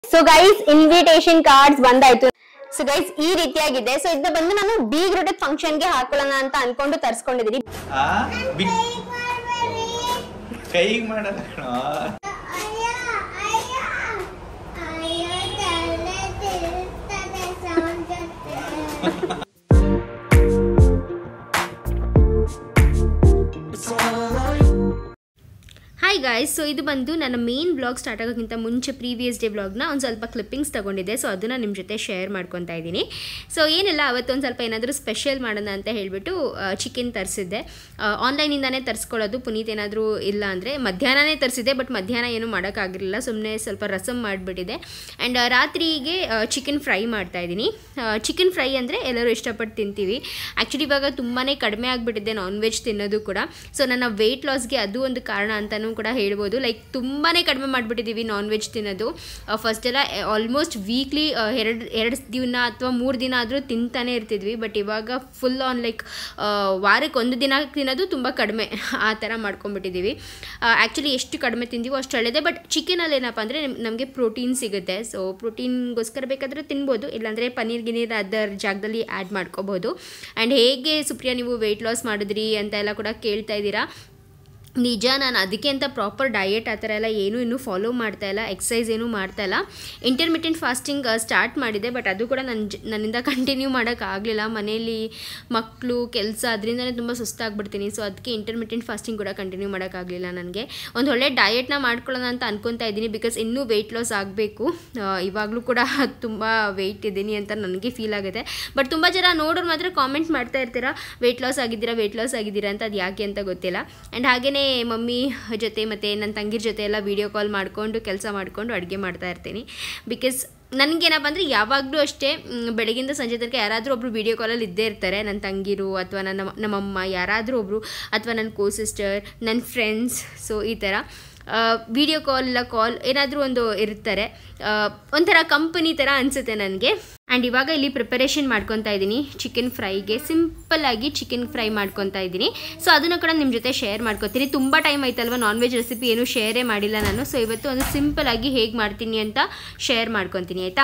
So guys invitation cards ಬಂದಾಯ್ತು so guys ಈ ರೀತಿಯಾಗಿದೆ ಸೊ ಇದನ್ನ ಬಂದು ನಾನು ಬೀಗ್ ರೂಟೆಡ್ ಫಂಕ್ಷನ್ ಗೆ ಹಾಕೊಳ್ಳೋಣ ಅಂತ ಅನ್ಕೊಂಡು ತರ್ಸ್ಕೊಂಡಿದೀನಿ ಆ ಬಿಗ್ ಕೈಗೆ ಮಾಡಲ್ಲ ಕಣೋ ಹಾಯ್ ಗಾಯ್ಸ್ ಸೊ ಇದು ಬಂದು ನನ್ನ ಮೇನ್ ಬ್ಲಾಗ್ ಸ್ಟಾರ್ಟ್ ಆಗೋಕ್ಕಿಂತ ಮುಂಚೆ ಪ್ರೀವಿಯಸ್ ಡೇ ಬ್ಲಾಗ್ನ ಒಂದು ಸ್ವಲ್ಪ ಕ್ಲಿಪ್ಪಿಂಗ್ಸ್ ತೊಗೊಂಡಿದ್ದೆ ಸೊ ಅದನ್ನು ನಿಮ್ಮ ಜೊತೆ ಶೇರ್ ಮಾಡ್ಕೊತಾ ಇದ್ದೀನಿ ಸೊ ಏನಿಲ್ಲ ಅವತ್ತೊಂದು ಸ್ವಲ್ಪ ಏನಾದರೂ ಸ್ಪೆಷಲ್ ಮಾಡೋಣ ಅಂತ ಹೇಳಿಬಿಟ್ಟು ಚಿಕನ್ ತರಿಸಿದ್ದೆ ಆನ್ಲೈನಿಂದಾನೇ ತರಿಸ್ಕೊಳ್ಳೋದು ಪುನೀತ್ ಏನಾದರೂ ಇಲ್ಲ ಅಂದರೆ ಮಧ್ಯಾಹ್ನನೇ ತರಿಸಿದ್ದೆ ಬಟ್ ಮಧ್ಯಾಹ್ನ ಏನೂ ಮಾಡೋಕ್ಕಾಗಿರಲಿಲ್ಲ ಸುಮ್ಮನೆ ಸ್ವಲ್ಪ ರಸಮ್ ಮಾಡಿಬಿಟ್ಟಿದೆ ಆ್ಯಂಡ್ ರಾತ್ರಿಗೆ ಚಿಕನ್ ಫ್ರೈ ಮಾಡ್ತಾಯಿದ್ದೀನಿ ಚಿಕನ್ ಫ್ರೈ ಅಂದರೆ ಎಲ್ಲರೂ ಇಷ್ಟಪಟ್ಟು ತಿಂತೀವಿ ಆ್ಯಕ್ಚುಲಿ ಇವಾಗ ತುಂಬಾ ಕಡಿಮೆ ಆಗಿಬಿಟ್ಟಿದೆ ನಾನ್ ವೆಜ್ ತಿನ್ನೋದು ಕೂಡ ಸೊ ನನ್ನ ವೆಯ್ಟ್ ಲಾಸ್ಗೆ ಅದು ಒಂದು ಕಾರಣ ಅಂತಲೂ ಕೂಡ ಹೇಳ್ಬೋದು ಲೈಕ್ ತುಂಬಾ ಕಡಿಮೆ ಮಾಡಿಬಿಟ್ಟಿದ್ದೀವಿ ನಾನ್ ವೆಜ್ ತಿನ್ನೋದು ಫಸ್ಟ್ ಎಲ್ಲ ಆಲ್ಮೋಸ್ಟ್ ವೀಕ್ಲಿ ಎರಡು ಎರಡು ದಿನ ಅಥವಾ ಮೂರು ದಿನ ಆದರೂ ತಿಂತಾನೆ ಇರ್ತಿದ್ವಿ ಬಟ್ ಇವಾಗ ಫುಲ್ ಆನ್ ಲೈಕ್ ವಾರಕ್ಕೆ ಒಂದು ದಿನ ತಿನ್ನೋದು ತುಂಬ ಕಡಿಮೆ ಆ ಥರ ಮಾಡ್ಕೊಂಡ್ಬಿಟ್ಟಿದ್ದೀವಿ ಆ್ಯಕ್ಚುಲಿ ಎಷ್ಟು ಕಡಿಮೆ ತಿಂದೀವೋ ಅಷ್ಟು ಒಳ್ಳೆಯದೇ ಬಟ್ ಚಿಕನಲ್ಲಿ ಏನಪ್ಪ ಅಂದರೆ ನಮಗೆ ಪ್ರೋಟೀನ್ ಸಿಗುತ್ತೆ ಸೊ ಪ್ರೋಟೀನ್ಗೋಸ್ಕರ ಬೇಕಾದರೆ ತಿನ್ಬೋದು ಇಲ್ಲಾಂದರೆ ಪನ್ನೀರ್ ಗಿನೀರ್ ಅದರ ಜಾಗದಲ್ಲಿ ಆ್ಯಡ್ ಮಾಡ್ಕೋಬೋದು ಆ್ಯಂಡ್ ಹೇಗೆ ಸುಪ್ರಿಯಾ ನೀವು ವೆಯ್ಟ್ ಲಾಸ್ ಮಾಡಿದ್ರಿ ಅಂತ ಎಲ್ಲ ಕೂಡ ಕೇಳ್ತಾ ಇದ್ದೀರಾ ನಿಜ ನಾನು ಅದಕ್ಕೆ ಅಂತ ಪ್ರಾಪರ್ ಡಯೆಟ್ ಆ ಥರ ಎಲ್ಲ ಏನೂ ಇನ್ನೂ ಫಾಲೋ ಮಾಡ್ತಾ ಇಲ್ಲ ಎಕ್ಸಸೈಸ್ ಏನೂ ಮಾಡ್ತಾ ಇಲ್ಲ ಇಂಟರ್ಮಿಟೆಂಟ್ ಫಾಸ್ಟಿಂಗ್ ಸ್ಟಾರ್ಟ್ ಮಾಡಿದೆ ಬಟ್ ಅದು ಕೂಡ ನನ್ನ ಜ ನನ್ನಿಂದ ಕಂಟಿನ್ಯೂ ಮಾಡೋಕ್ಕಾಗಲಿಲ್ಲ ಮನೇಲಿ ಮಕ್ಕಳು ಕೆಲಸ ಅದರಿಂದನೇ ತುಂಬ ಸುಸ್ತಾಗ್ಬಿಡ್ತೀನಿ ಸೊ ಅದಕ್ಕೆ ಇಂಟರ್ಮಿಟೆಂಟ್ ಫಾಸ್ಟಿಂಗ್ ಕೂಡ ಕಂಟಿನ್ಯೂ ಮಾಡೋಕ್ಕಾಗಲಿಲ್ಲ ನನಗೆ ಒಂದು ಒಳ್ಳೆ ಡಯೆಟ್ನ ಮಾಡ್ಕೊಳ್ಳೋಣ ಅಂತ ಅನ್ಕೊತಾ ಇದ್ದೀನಿ ಬಿಕಾಸ್ ಇನ್ನೂ ವೆಯ್ಟ್ ಲಾಸ್ ಆಗಬೇಕು ಇವಾಗಲೂ ಕೂಡ ತುಂಬ ವೆಯ್ಟ್ ಇದ್ದೀನಿ ಅಂತ ನನಗೆ ಫೀಲ್ ಆಗುತ್ತೆ ಬಟ್ ತುಂಬ ಜನ ನೋಡೋರು ಮಾತ್ರ ಕಾಮೆಂಟ್ ಮಾಡ್ತಾ ಇರ್ತೀರಾ ವೆಯ್ಟ್ ಲಾಸ್ ಆಗಿದ್ದೀರಾ ವೆಯ್ಟ್ ಲಾಸ್ ಆಗಿದ್ದೀರಾ ಅಂತ ಅದು ಯಾಕೆ ಅಂತ ಗೊತ್ತಿಲ್ಲ ಆ್ಯಂಡ್ ಹಾಗೆಯೇ ಮಮ್ಮಿ ಜೊತೆ ಮತ್ತು ನನ್ನ ತಂಗಿರ ಜೊತೆ ಎಲ್ಲ ವೀಡಿಯೋ ಕಾಲ್ ಮಾಡಿಕೊಂಡು ಕೆಲಸ ಮಾಡಿಕೊಂಡು ಅಡುಗೆ ಮಾಡ್ತಾ ಇರ್ತೀನಿ ಬಿಕಾಸ್ ನನಗೇನಪ್ಪ ಅಂದರೆ ಯಾವಾಗಲೂ ಅಷ್ಟೇ ಮ್, ಬೆಳಗಿಂದ ಸಂಜೆ ತನಕ ಯಾರಾದರೂ ಒಬ್ಬರು ವೀಡಿಯೋ ಕಾಲಲ್ಲಿ ಇದ್ದೇ ಇರ್ತಾರೆ ನನ್ನ ತಂಗಿರು ಅಥವಾ ನನ್ನ ನಮ್ಮಮ್ಮ ಯಾರಾದರೂ ಒಬ್ಬರು ಅಥವಾ ನನ್ನ ಕೋ ಸಿಸ್ಟರ್ ನನ್ನ ಫ್ರೆಂಡ್ಸ್ ಸೊ ಈ ಥರ ವಿಡಿಯೋ ಕಾಲ್ ಇಲ್ಲ ಕಾಲ್ ಏನಾದರೂ ಒಂದು ಇರ್ತಾರೆ ಆ, ಒಂಥರ ಕಂಪನಿ ಥರ ಅನಿಸುತ್ತೆ ನನಗೆ ಆ್ಯಂಡ್ ಇವಾಗ ಇಲ್ಲಿ ಪ್ರಿಪರೇಷನ್ ಮಾಡ್ಕೊತಾ ಇದ್ದೀನಿ ಚಿಕನ್ ಫ್ರೈಗೆ ಸಿಂಪಲ್ಲಾಗಿ ಚಿಕನ್ ಫ್ರೈ ಮಾಡ್ಕೊತಾ ಇದ್ದೀನಿ ಸೊ ಅದನ್ನು ಕೂಡ ನಿಮ್ಮ ಜೊತೆ ಶೇರ್ ಮಾಡ್ಕೊತೀನಿ ತುಂಬ ಟೈಮ್ ಆಯ್ತಲ್ವ ನಾನ್ ವೆಜ್ ರೆಸಿಪಿ ಏನೂ ಶೇರೇ ಮಾಡಿಲ್ಲ ನಾನು ಸೊ ಇವತ್ತು ಒಂದು ಸಿಂಪಲ್ಲಾಗಿ ಹೇಗೆ ಮಾಡ್ತೀನಿ ಅಂತ ಶೇರ್ ಮಾಡ್ಕೊತೀನಿ ಆಯಿತಾ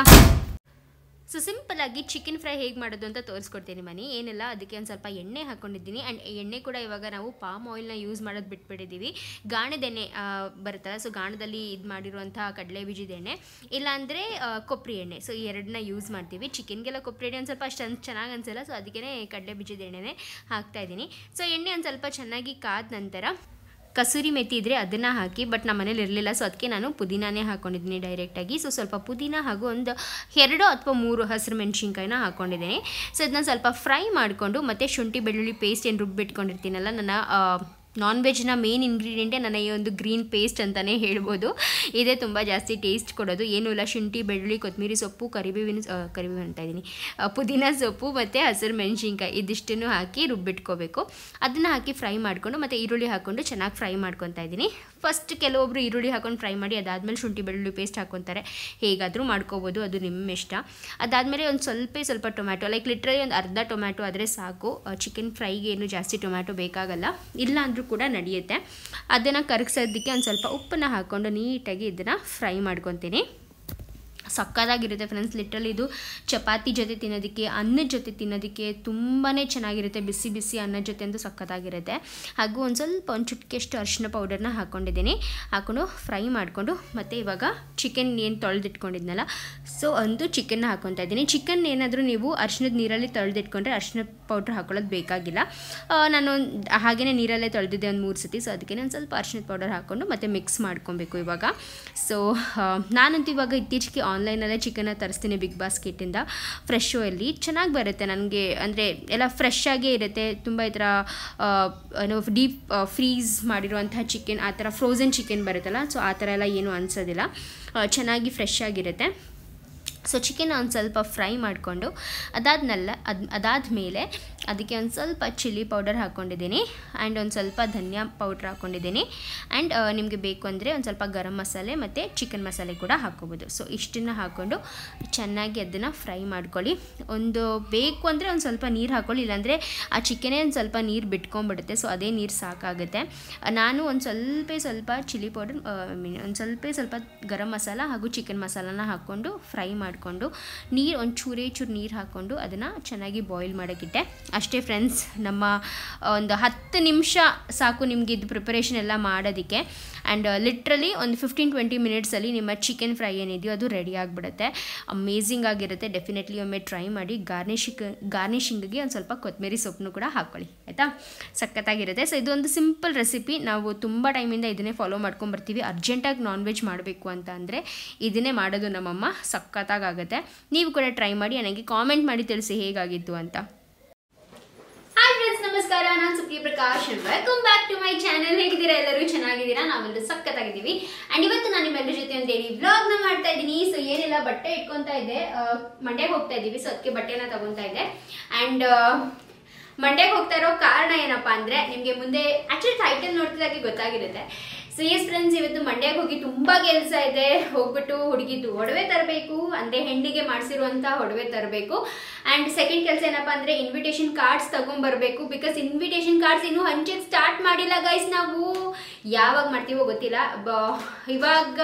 ಸೊ ಸಿಂಪಲ್ಲಾಗಿ ಚಿಕನ್ ಫ್ರೈ ಹೇಗೆ ಮಾಡೋದು ಅಂತ ತೋರಿಸ್ಕೊಡ್ತೀನಿ ಮನಿ ಏನಿಲ್ಲ ಅದಕ್ಕೆ ಒಂದು ಸ್ವಲ್ಪ ಎಣ್ಣೆ ಹಾಕ್ಕೊಂಡಿದ್ದೀನಿ ಆ್ಯಂಡ್ ಎಣ್ಣೆ ಕೂಡ ಇವಾಗ ನಾವು ಪಾಮ್ ಆಯಿಲ್ನ ಯೂಸ್ ಮಾಡೋದು ಬಿಟ್ಬಿಟ್ಟಿದ್ದೀವಿ ಗಾಣದ ಎಣ್ಣೆ ಆ, ಬರುತ್ತಲ್ಲ ಸೊ ಗಾಣದಲ್ಲಿ ಇದು ಮಾಡಿರುವಂಥ ಕಡಲೆ ಬೀಜದ ಎಣ್ಣೆ ಇಲ್ಲಾಂದರೆ ಕೊಬ್ಬರಿ ಎಣ್ಣೆ ಸೊ ಈ ಎರಡನ್ನ ಯೂಸ್ ಮಾಡ್ತೀವಿ ಚಿಕನ್ಗೆಲ್ಲ ಕೊಬ್ಬರಿ ಎಣ್ಣೆ ಒಂದು ಸ್ವಲ್ಪ ಅಷ್ಟು ಅನ್ ಚೆನ್ನಾಗಿ ಅನಿಸಲ್ಲ ಸೊ ಅದಕ್ಕೆ ಕಡಲೆ ಬೀಜದ ಎಣ್ಣೆನೇ ಹಾಕ್ತಾ ಇದ್ದೀನಿ ಸೊ ಎಣ್ಣೆ ಒಂದು ಸ್ವಲ್ಪ ಚೆನ್ನಾಗಿ ಕಾದ ನಂತರ ಕಸೂರಿ ಮೆಥಿ ಇದ್ದರೆ ಅದನ್ನು ಹಾಕಿ ಬಟ್ ನಮ್ಮ ಮನೇಲಿ ಇರಲಿಲ್ಲ ಸೊ ಅದಕ್ಕೆ ನಾನು ಪುದೀನಾನೇ ಹಾಕ್ಕೊಂಡಿದ್ದೀನಿ ಡೈರೆಕ್ಟಾಗಿ ಸೊ ಸ್ವಲ್ಪ ಪುದೀನ ಹಾಗೂ ಒಂದು ಎರಡು ಅಥವಾ ಮೂರು ಹಸಿರು ಮೆಣಸಿನ್ಕಾಯಿನ ಹಾಕ್ಕೊಂಡಿದ್ದೀನಿ ಸೊ ಇದನ್ನ ಸ್ವಲ್ಪ ಫ್ರೈ ಮಾಡಿಕೊಂಡು ಮತ್ತು ಶುಂಠಿ ಬೆಳ್ಳುಳ್ಳಿ ಪೇಸ್ಟ್ ಏನು ರುಬ್ಬಿಟ್ಕೊಂಡಿರ್ತೀನಲ್ಲ ನನ್ನ ನಾನ್ ವೆಜ್ನ ಮೇನ್ ಇಂಗ್ರೀಡಿಯೆಂಟೇ ನನ್ನ ಈ ಒಂದು ಗ್ರೀನ್ ಪೇಸ್ಟ್ ಅಂತಲೇ ಹೇಳ್ಬೋದು ಇದೇ ತುಂಬ ಜಾಸ್ತಿ ಟೇಸ್ಟ್ ಕೊಡೋದು ಏನೂ ಇಲ್ಲ ಶುಂಠಿ ಬೆಳ್ಳುಳ್ಳಿ ಕೊತ್ತಂಬರಿ ಸೊಪ್ಪು ಕರಿಬೇವಿನ ಆ, ಕರಿಬೇವು ಅಂತ ಇದ್ದೀನಿ ಆ, ಪುದೀನ ಸೊಪ್ಪು ಮತ್ತು ಹಸಿರು ಮೆಣಸಿನ್ಕಾಯಿ ಇದಿಷ್ಟನ್ನು ಹಾಕಿ ರುಬ್ಬಿಟ್ಕೋಬೇಕು ಅದನ್ನು ಹಾಕಿ ಫ್ರೈ ಮಾಡಿಕೊಂಡು ಮತ್ತು ಈರುಳ್ಳಿ ಹಾಕ್ಕೊಂಡು ಚೆನ್ನಾಗಿ ಫ್ರೈ ಮಾಡ್ಕೊತಾ ಇದ್ದೀನಿ ಫಸ್ಟ್ ಕೆಲವೊಬ್ಬರು ಈರುಳ್ಳಿ ಹಾಕೊಂಡು ಫ್ರೈ ಮಾಡಿ ಅದಾದಮೇಲೆ ಶುಂಠಿ ಬೆಳ್ಳುಳ್ಳಿ ಪೇಸ್ಟ್ ಹಾಕ್ಕೊತಾರೆ ಹೇಗಾದರೂ ಮಾಡ್ಕೋಬೋದು ಅದು ನಿಮ್ಮ ಇಷ್ಟ ಅದಾದಮೇಲೆ ಒಂದು ಸ್ವಲ್ಪ ಸ್ವಲ್ಪ ಟೊಮ್ಯಾಟೊ ಲೈಕ್ ಲಿಟ್ರಲಿ ಒಂದು ಅರ್ಧ ಟೊಮ್ಯಾಟೊ ಆದರೆ ಸಾಕು ಚಿಕನ್ ಫ್ರೈಗೆ ಏನು ಜಾಸ್ತಿ ಟೊಮ್ಯಾಟೊ ಬೇಕಾಗಲ್ಲ ಇಲ್ಲ ಅಂದರೂ ಕೂಡ ನಡೆಯುತ್ತೆ ಅದನ್ನು ಕರಗಿಸೋದಕ್ಕೆ ಒಂದು ಸ್ವಲ್ಪ ಉಪ್ಪನ್ನು ಹಾಕ್ಕೊಂಡು ನೀಟಾಗಿ ಇದನ್ನು ಫ್ರೈ ಮಾಡ್ಕೊತೀನಿ ಸಕ್ಕತ್ತಾಗಿರುತ್ತೆ ಫ್ರೆಂಡ್ಸ್ ಲಿಟ್ರಲಿ ಇದು ಚಪಾತಿ ಜೊತೆ ತಿನ್ನೋದಕ್ಕೆ ಅನ್ನದ ಜೊತೆ ತಿನ್ನೋದಕ್ಕೆ ತುಂಬಾ ಚೆನ್ನಾಗಿರುತ್ತೆ ಬಿಸಿ ಬಿಸಿ ಅನ್ನದ ಜೊತೆ ಅಂತೂ ಸಕ್ಕತ್ತಾಗಿರುತ್ತೆ ಹಾಗೂ ಒಂದು ಸ್ವಲ್ಪ ಒಂದು ಚುಟ್ಕೆಷ್ಟು ಅರಿಶಿನ ಪೌಡರ್ನ ಹಾಕ್ಕೊಂಡಿದ್ದೀನಿ ಹಾಕ್ಕೊಂಡು ಫ್ರೈ ಮಾಡಿಕೊಂಡು ಮತ್ತು ಇವಾಗ ಚಿಕನ್ ಏನು ತೊಳೆದಿಟ್ಕೊಂಡಿದ್ನಲ್ಲ ಸೊ ಒಂದು ಚಿಕನ್ನ ಹಾಕ್ಕೊತಾ ಇದ್ದೀನಿ ಚಿಕನ್ ಏನಾದರೂ ನೀವು ಅರಿಶಿನದ ನೀರಲ್ಲಿ ತೊಳೆದಿಟ್ಕೊಂಡ್ರೆ ಅರಿಶಿನ ಪೌಡ್ರ್ ಹಾಕೊಳ್ಳೋದು ಬೇಕಾಗಿಲ್ಲ ಆ, ನಾನು ಹಾಗೆಯೇ ನೀರಲ್ಲೇ ತೊಳೆದಿದ್ದೆ ಒಂದು ಮೂರು ಸತಿ ಸೊ ಅದಕ್ಕೆ ನಾನು ಸ್ವಲ್ಪ ಅರಿಶಿನದ ಪೌಡರ್ ಹಾಕ್ಕೊಂಡು ಮತ್ತೆ ಮಿಕ್ಸ್ ಮಾಡ್ಕೊಬೇಕು ಇವಾಗ ಸೊ ನಾನಂತೂ ಇವಾಗ ಇತ್ತೀಚೆಗೆ ಆನ್ಲೈನಲ್ಲೇ ಚಿಕನ್ನ ತರಿಸ್ತೀನಿ ಬಿಗ್ ಬಾಸ್ಕೆಟಿಂದ ಫ್ರೆಶು ಅಲ್ಲಿ ಚೆನ್ನಾಗಿ ಬರುತ್ತೆ ನನಗೆ ಅಂದರೆ ಎಲ್ಲ ಫ್ರೆಶ್ ಆಗೇ ಇರುತ್ತೆ ತುಂಬ ಈ ಥರ ಆ, ಏನು ಡೀಪ್ ಫ್ರೀಸ್ ಮಾಡಿರುವಂತಹ ಚಿಕನ್ ಆ ಥರ ಫ್ರೋಝನ್ ಚಿಕನ್ ಬರುತ್ತಲ್ಲ ಸೊ ಆ ಥರ ಎಲ್ಲ ಏನೂ ಅನಿಸೋದಿಲ್ಲ ಆ, ಚೆನ್ನಾಗಿ ಫ್ರೆಶ್ ಆಗಿರುತ್ತೆ ಸೊ ಚಿಕನ್ ಒಂದು ಸ್ವಲ್ಪ ಫ್ರೈ ಮಾಡಿಕೊಂಡು ಅದಾದ್ಮೇಲೆ ಅದು ಅದಾದಮೇಲೆ ಅದಕ್ಕೆ ಒಂದು ಸ್ವಲ್ಪ ಚಿಲ್ಲಿ ಪೌಡರ್ ಹಾಕ್ಕೊಂಡಿದ್ದೀನಿ ಆ್ಯಂಡ್ ಒಂದು ಸ್ವಲ್ಪ ಧನಿಯಾ ಪೌಡ್ರ್ ಹಾಕ್ಕೊಂಡಿದ್ದೀನಿ ಆ್ಯಂಡ್ ನಿಮಗೆ ಬೇಕು ಅಂದರೆ ಒಂದು ಸ್ವಲ್ಪ ಗರಂ ಮಸಾಲೆ ಮತ್ತು ಚಿಕನ್ ಮಸಾಲೆ ಕೂಡ ಹಾಕ್ಕೋಬೋದು ಸೊ ಇಷ್ಟನ್ನು ಹಾಕ್ಕೊಂಡು ಚೆನ್ನಾಗಿ ಅದನ್ನು ಫ್ರೈ ಮಾಡ್ಕೊಳ್ಳಿ ಒಂದು ಬೇಕು ಅಂದರೆ ಒಂದು ಸ್ವಲ್ಪ ನೀರು ಹಾಕ್ಕೊಳ್ಳಿ ಇಲ್ಲಾಂದರೆ ಆ ಚಿಕನೇ ಒಂದು ಸ್ವಲ್ಪ ನೀರು ಬಿಟ್ಕೊಂಡ್ಬಿಡುತ್ತೆ ಸೊ ಅದೇ ನೀರು ಸಾಕಾಗುತ್ತೆ ನಾನು ಒಂದು ಸ್ವಲ್ಪ ಸ್ವಲ್ಪ ಚಿಲ್ಲಿ ಪೌಡರ್ ಮೀನ್ ಒಂದು ಸ್ವಲ್ಪ ಸ್ವಲ್ಪ ಗರಂ ಮಸಾಲ ಹಾಗೂ ಚಿಕನ್ ಮಸಾಲಾನ ಹಾಕ್ಕೊಂಡು ಫ್ರೈ ಮಾಡಿಕೊಂಡು ನೀರು ಒಂದು ಚೂರೇ ಚೂರು ನೀರು ಹಾಕ್ಕೊಂಡು ಅದನ್ನು ಚೆನ್ನಾಗಿ ಬಾಯ್ಲ್ ಮಾಡೋಕ್ಕಿಟ್ಟೆ ಅಷ್ಟೇ ಫ್ರೆಂಡ್ಸ್ ನಮ್ಮ ಒಂದು ಹತ್ತು ನಿಮಿಷ ಸಾಕು ನಿಮಗೆ ಇದು ಪ್ರಿಪರೇಷನ್ ಎಲ್ಲ ಮಾಡೋದಕ್ಕೆ ಆ್ಯಂಡ್ ಲಿಟ್ರಲಿ ಒಂದು ಫಿಫ್ಟೀನ್ ಟ್ವೆಂಟಿ ಮಿನಿಟ್ಸಲ್ಲಿ ನಿಮ್ಮ ಚಿಕನ್ ಫ್ರೈ ಏನಿದೆಯೋ ಅದು ರೆಡಿ ಆಗಿಬಿಡುತ್ತೆ ಅಮೇಝಿಂಗ್ ಆಗಿರುತ್ತೆ ಡೆಫಿನೆಟ್ಲಿ ಒಮ್ಮೆ ಟ್ರೈ ಮಾಡಿ ಗಾರ್ನಿಶಿಂಗ್ ಗಾರ್ನಿಶಿಂಗಿಗೆ ಒಂದು ಸ್ವಲ್ಪ ಕೊತ್ತಂಬರಿ ಸೊಪ್ಪನ್ನು ಕೂಡ ಹಾಕ್ಕೊಳ್ಳಿ ಆಯಿತಾ ಸಖತ್ತಾಗಿರುತ್ತೆ ಸೊ ಇದೊಂದು ಸಿಂಪಲ್ ರೆಸಿಪಿ ನಾವು ತುಂಬ ಟೈಮಿಂದ ಇದನ್ನೇ ಫಾಲೋ ಮಾಡ್ಕೊಂಬರ್ತೀವಿ ಅರ್ಜೆಂಟಾಗಿ ನಾನ್ ವೆಜ್ ಮಾಡಬೇಕು ಅಂತ ಅಂದರೆ ಇದನ್ನೇ ಮಾಡೋದು ನಮ್ಮಮ್ಮ ಸಖತ್ತಾಗುತ್ತೆ ನೀವು ಕೂಡ ಟ್ರೈ ಮಾಡಿ ನನಗೆ ಕಾಮೆಂಟ್ ಮಾಡಿ ತಿಳಿಸಿ ಹೇಗಾಗಿತ್ತು ಅಂತ ಹಾಯ್ ಫ್ರೆಂಡ್ಸ್ ನಮಸ್ಕಾರ ನಾನು Supriya Prakash welcome back to my channel ಹೇಗಿದ್ದೀರಾ ಎಲ್ಲರೂ ಚೆನ್ನಾಗಿದ್ದೀರಾ ನಾವೆಲ್ಲರೂ ಸಖತ್ತಾಗಿದ್ದೀವಿ ಅಂಡ್ ಇವತ್ತು ನಾನು ನಿಮ್ಮೆಲ್ಲರ ಜೊತೆ ಒಂದು ಡೈಲಿ ವ್ಲಾಗ್ ನ ಮಾಡ್ತಾ ಇದ್ದೀನಿ ಸೊ ಏನೆಲ್ಲ ಬಟ್ಟೆ ಇಟ್ಕೊಂತಾ ಇದ್ದೆ ಮಂಡ್ಯಕ್ಕೆ ಹೋಗ್ತಾ ಇದ್ದೀವಿ ಸೊ ಅದಕ್ಕೆ ಬಟ್ಟೆನ ತಗೊಂತಾ ಇದ್ದೆ ಅಂಡ್ ಮಂಡ್ಯಕ್ಕೆ ಹೋಗ್ತಾ ಇರೋ ಕಾರಣ ಏನಪ್ಪಾ ಅಂದ್ರೆ ನಿಮ್ಗೆ ಮುಂದೆ ಆಕ್ಚುಲಿ ಟೈಟಲ್ ನೋಡ್ತಿದ್ದಾಗೆ ಗೊತ್ತಾಗಿರುತ್ತೆ ಸೊ ಎಸ್ ಫ್ರೆಂಡ್ಸ್ ಇವತ್ತು ಮಂಡ್ಯಕ್ಕೆ ಹೋಗಿ ತುಂಬಾ ಕೆಲಸ ಇದೆ ಹೋಗ್ಬಿಟ್ಟು ಹುಡುಗಿದ್ದು ಒಡವೆ ತರಬೇಕು ಅಂದ್ರೆ ಹೆಣ್ಣಿಗೆ ಮಾಡಿಸಿರುವಂತ ಒಡವೆ ತರಬೇಕು ಅಂಡ್ ಸೆಕೆಂಡ್ ಕೆಲಸ ಏನಪ್ಪಾ ಅಂದ್ರೆ ಇನ್ವಿಟೇಷನ್ ಕಾರ್ಡ್ಸ್ ತಗೊಂಡ್ಬರ್ಬೇಕು ಬಿಕಾಸ್ ಇನ್ವಿಟೇಷನ್ ಕಾರ್ಡ್ಸ್ ಇನ್ನೂ ಹಂಚಕ್ ಸ್ಟಾರ್ಟ್ ಮಾಡಿಲ್ಲ ಗೈಸ್ ನಾವು ಯಾವಾಗ ಮಾಡ್ತೀವೋ ಗೊತ್ತಿಲ್ಲ ಬ- ಇವಾಗ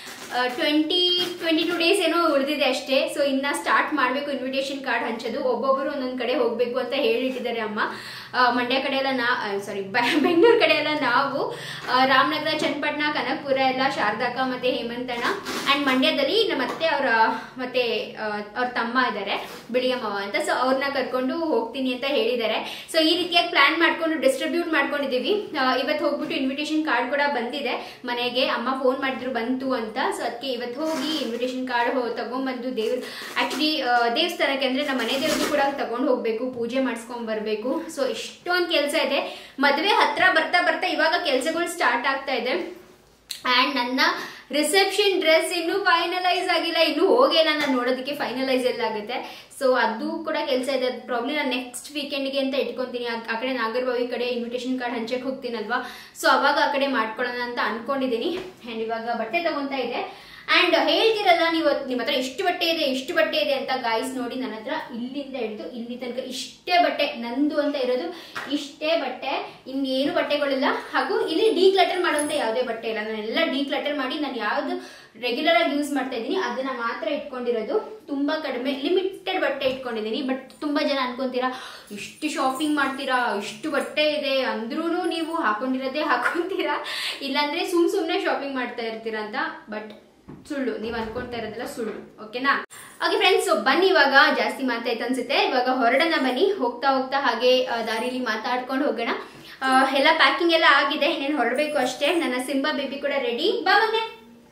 ಟ್ವೆಂಟಿ ಟ್ವೆಂಟಿ ಟು ಡೇಸ್ ಏನೋ ಉಳಿದಿದೆ ಅಷ್ಟೇ ಸೊ ಇನ್ನ ಸ್ಟಾರ್ಟ್ ಮಾಡಬೇಕು ಇನ್ವಿಟೇಷನ್ ಕಾರ್ಡ್ ಹಂಚೋದು ಒಬ್ಬೊಬ್ಬರು ಒಂದೊಂದು ಕಡೆ ಹೋಗಬೇಕು ಅಂತ ಹೇಳಿಟ್ಟಿದ್ದಾರೆ ಅಮ್ಮ ಆ, ಮಂಡ್ಯ ಕಡೆ ಎಲ್ಲ ನಾ ಸಾರಿ ಬೆಂಗಳೂರು ಕಡೆ ಎಲ್ಲ ನಾವು ಆ, ರಾಮನಗರ ಚನ್ನಪಟ್ಟಣ ಕನಕಪುರ ಎಲ್ಲ ಶಾರದಾಕ ಮತ್ತೆ ಹೇಮಂತಣ್ಣ ಅಂಡ್ ಮಂಡ್ಯದಲ್ಲಿ ನಮ್ಮ ಅತ್ತೆ ಅವರ ಮತ್ತೆ ಆ, ಅವ್ರ ತಮ್ಮ ಇದ್ದಾರೆ ಬಿಳಿಯಮ್ಮವ ಅಂತ ಸೊ ಅವ್ರನ್ನ ಕರ್ಕೊಂಡು ಹೋಗ್ತೀನಿ ಅಂತ ಹೇಳಿದ್ದಾರೆ ಸೊ ಈ ರೀತಿಯಾಗಿ ಪ್ಲಾನ್ ಮಾಡ್ಕೊಂಡು ಡಿಸ್ಟ್ರಿಬ್ಯೂಟ್ ಮಾಡ್ಕೊಂಡಿದ್ದೀವಿ ಆ, ಇವತ್ತು ಹೋಗ್ಬಿಟ್ಟು ಇನ್ವಿಟೇಷನ್ ಕಾರ್ಡ್ ಕೂಡ ಬಂದಿದೆ ಮನೆಗೆ ಅಮ್ಮ ಫೋನ್ ಮಾಡಿದ್ರು ಬಂತು ಅಂತ ಸೊ ಅದಕ್ಕೆ ಇವತ್ತು ಹೋಗಿ ಇನ್ವಿಟೇಷನ್ ಕಾರ್ಡ್ ತಗೊಂಡ್ಬಂದು ದೇವ್ರ ಆಕ್ಚುಲಿ ದೇವಸ್ಥಾನಕ್ಕೆ ಅಂದ್ರೆ ನಮ್ಮ ಮನೆ ದೇವ್ರಿಗೂ ಕೂಡ ತಗೊಂಡು ಹೋಗ್ಬೇಕು ಪೂಜೆ ಮಾಡಿಸ್ಕೊಂಡ್ ಬರ್ಬೇಕು ಸೊ ಇಷ್ಟೊಂದು ಕೆಲಸ ಇದೆ ಮದುವೆ ಹತ್ರ ಬರ್ತಾ ಬರ್ತಾ ಇವಾಗ ಕೆಲಸಗಳು ಸ್ಟಾರ್ಟ್ ಆಗ್ತಾ ಇದೆ ಆ್ಯಂಡ್ ನನ್ನ ರಿಸೆಪ್ಷನ್ ಡ್ರೆಸ್ ಇನ್ನೂ ಫೈನಲೈಸ್ ಆಗಿಲ್ಲ ಇನ್ನೂ ಹೋಗಿಲ್ಲ ನಾನು ನೋಡೋದಕ್ಕೆ ಫೈನಲೈಸ್ ಎಲ್ಲ ಆಗುತ್ತೆ ಸೊ ಅದು ಕೂಡ ಕೆಲಸ ಇದೆ ಪ್ರಾಬ್ಲಿ ನಾನು ನೆಕ್ಸ್ಟ್ ವೀಕೆಂಡ್ಗೆ ಅಂತ ಇಟ್ಕೊಂತೀನಿ ಆ ಆ ಕಡೆ ನಾಗರಬಾವಿ ಕಡೆ ಇನ್ವಿಟೇಷನ್ ಕಾರ್ಡ್ ಹಂಚಕ್ಕೆ ಹೋಗ್ತೀನಲ್ವಾ ಸೊ ಅವಾಗ ಆ ಕಡೆ ಮಾಡ್ಕೊಳ್ಳೋಣ ಅಂತ ಅನ್ಕೊಂಡಿದ್ದೀನಿ ಆ್ಯಂಡ್ ಇವಾಗ ಬಟ್ಟೆ ತಗೊಂತಾ ಇದೆ ಅಂಡ್ ಹೇಳ್ತಿರಲ್ಲ ನೀವು ನಿಮ್ಮ ಹತ್ರ ಇಷ್ಟು ಬಟ್ಟೆ ಇದೆ ಇಷ್ಟು ಬಟ್ಟೆ ಇದೆ ಅಂತ ಗಾಯ್ಸ್ ನೋಡಿ ನನ್ನ ಹತ್ರ ಇಲ್ಲಿಂದ ಹಿಡಿದು ಇಲ್ಲಿ ತನಕ ಇಷ್ಟೇ ಬಟ್ಟೆ ನಂದು ಅಂತ ಇರೋದು ಇಷ್ಟೇ ಬಟ್ಟೆ ಇನ್ನೇನು ಬಟ್ಟೆಗಳಿಲ್ಲ ಹಾಗೂ ಇಲ್ಲಿ ಡಿ ಕ್ಲಟರ್ ಮಾಡುವಂತ ಯಾವುದೇ ಬಟ್ಟೆ ಇಲ್ಲ ನಾನೆಲ್ಲ ಡಿ ಕ್ಲಟರ್ ಮಾಡಿ ನಾನು ಯಾವ್ದು ರೆಗ್ಯುಲರ್ ಆಗಿ ಯೂಸ್ ಮಾಡ್ತಾ ಇದ್ದೀನಿ ಅದನ್ನ ಮಾತ್ರ ಇಟ್ಕೊಂಡಿರೋದು ತುಂಬಾ ಕಡಿಮೆ ಲಿಮಿಟೆಡ್ ಬಟ್ಟೆ ಇಟ್ಕೊಂಡಿದ್ದೀನಿ ಬಟ್ ತುಂಬಾ ಜನ ಅನ್ಕೊಂತೀರಾ ಇಷ್ಟು ಶಾಪಿಂಗ್ ಮಾಡ್ತೀರಾ ಇಷ್ಟು ಬಟ್ಟೆ ಇದೆ ಅಂದ್ರೂ ನೀವು ಹಾಕೊಂಡಿರೋದೇ ಹಾಕೊಂತೀರಾ ಇಲ್ಲಾಂದ್ರೆ ಸುಮ್ ಸುಮ್ನೆ ಶಾಪಿಂಗ್ ಮಾಡ್ತಾ ಇರ್ತೀರಾ ಅಂತ ಬಟ್ ಸುಳ್ಳು ನೀವು ಅನ್ಕೊಂತಾ ಇರೋದೆಲ್ಲ ಸುಳ್ಳು ಓಕೆನಾ ಓಕೆ ಫ್ರೆಂಡ್ಸ್ ಬನ್ನಿ ಇವಾಗ ಜಾಸ್ತಿ ಮಾತಾಯ್ತು ಅನ್ಸುತ್ತೆ ಇವಾಗ ಹೊರಡೋಣ ಬನ್ನಿ ಹೋಗ್ತಾ ಹೋಗ್ತಾ ಹಾಗೆ ಆ, ದಾರಿಲಿ ಮಾತಾಡ್ಕೊಂಡು ಹೋಗೋಣ ಆ, ಎಲ್ಲ ಪ್ಯಾಕಿಂಗ್ ಎಲ್ಲ ಆಗಿದೆ ಇನ್ನೇನು ಹೊರಡಬೇಕು ಅಷ್ಟೇ ನನ್ನ ಸಿಂಬಾ ಬೇಬಿ ಕೂಡ ರೆಡಿ ಬಾ ಮೊನ್ನೆ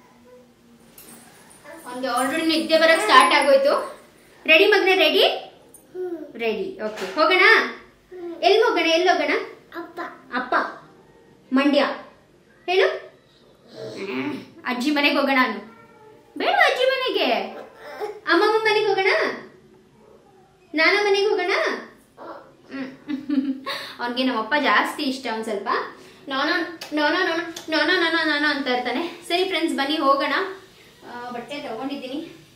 ಒಂದು ಆಲ್ರೆಡಿ ನಿದ್ದೆ ಬರಕ್ ಸ್ಟಾರ್ಟ್ ಆಗೋಯ್ತು ರೆಡಿ ಮಗನೆ ರೆಡಿ ರೆಡಿ ಓಕೆ ಹೋಗೋಣ ಎಲ್ಲಿ ಹೋಗೋಣ ಎಲ್ಲಿ ಹೋಗೋಣ ಅಪ್ಪ ಅಪ್ಪ ಮಂಡ್ಯ ಹೇಳು ಹ್ಮ್. ಅಜ್ಜಿ ಮನೆಗೆ ಹೋಗೋಣ ಅನ್ನು ಬೇಡ ಅಜ್ಜಿ ಮನೆಗೆ ಅಮ್ಮಮ್ಮ ಮನೆಗೆ ಹೋಗೋಣ ನಾನ ಮನೆಗೆ ಹೋಗೋಣ ಅವನಿಗೆ ನಮ್ಮಪ್ಪ ಜಾಸ್ತಿ ಇಷ್ಟ ಒಂದು ಸ್ವಲ್ಪ ನಾನೋ ನಾನೋ ನಾನೋ ನಾನೋ ನಾನೋ ನಾನೋ ಅಂತ ಇರ್ತಾನೆ ಸರಿ ಫ್ರೆಂಡ್ಸ್ ಬನ್ನಿ ಹೋಗೋಣ ಆ, ಬಟ್ಟೆ ತಗೊಂಡಿದ್ದೀನಿ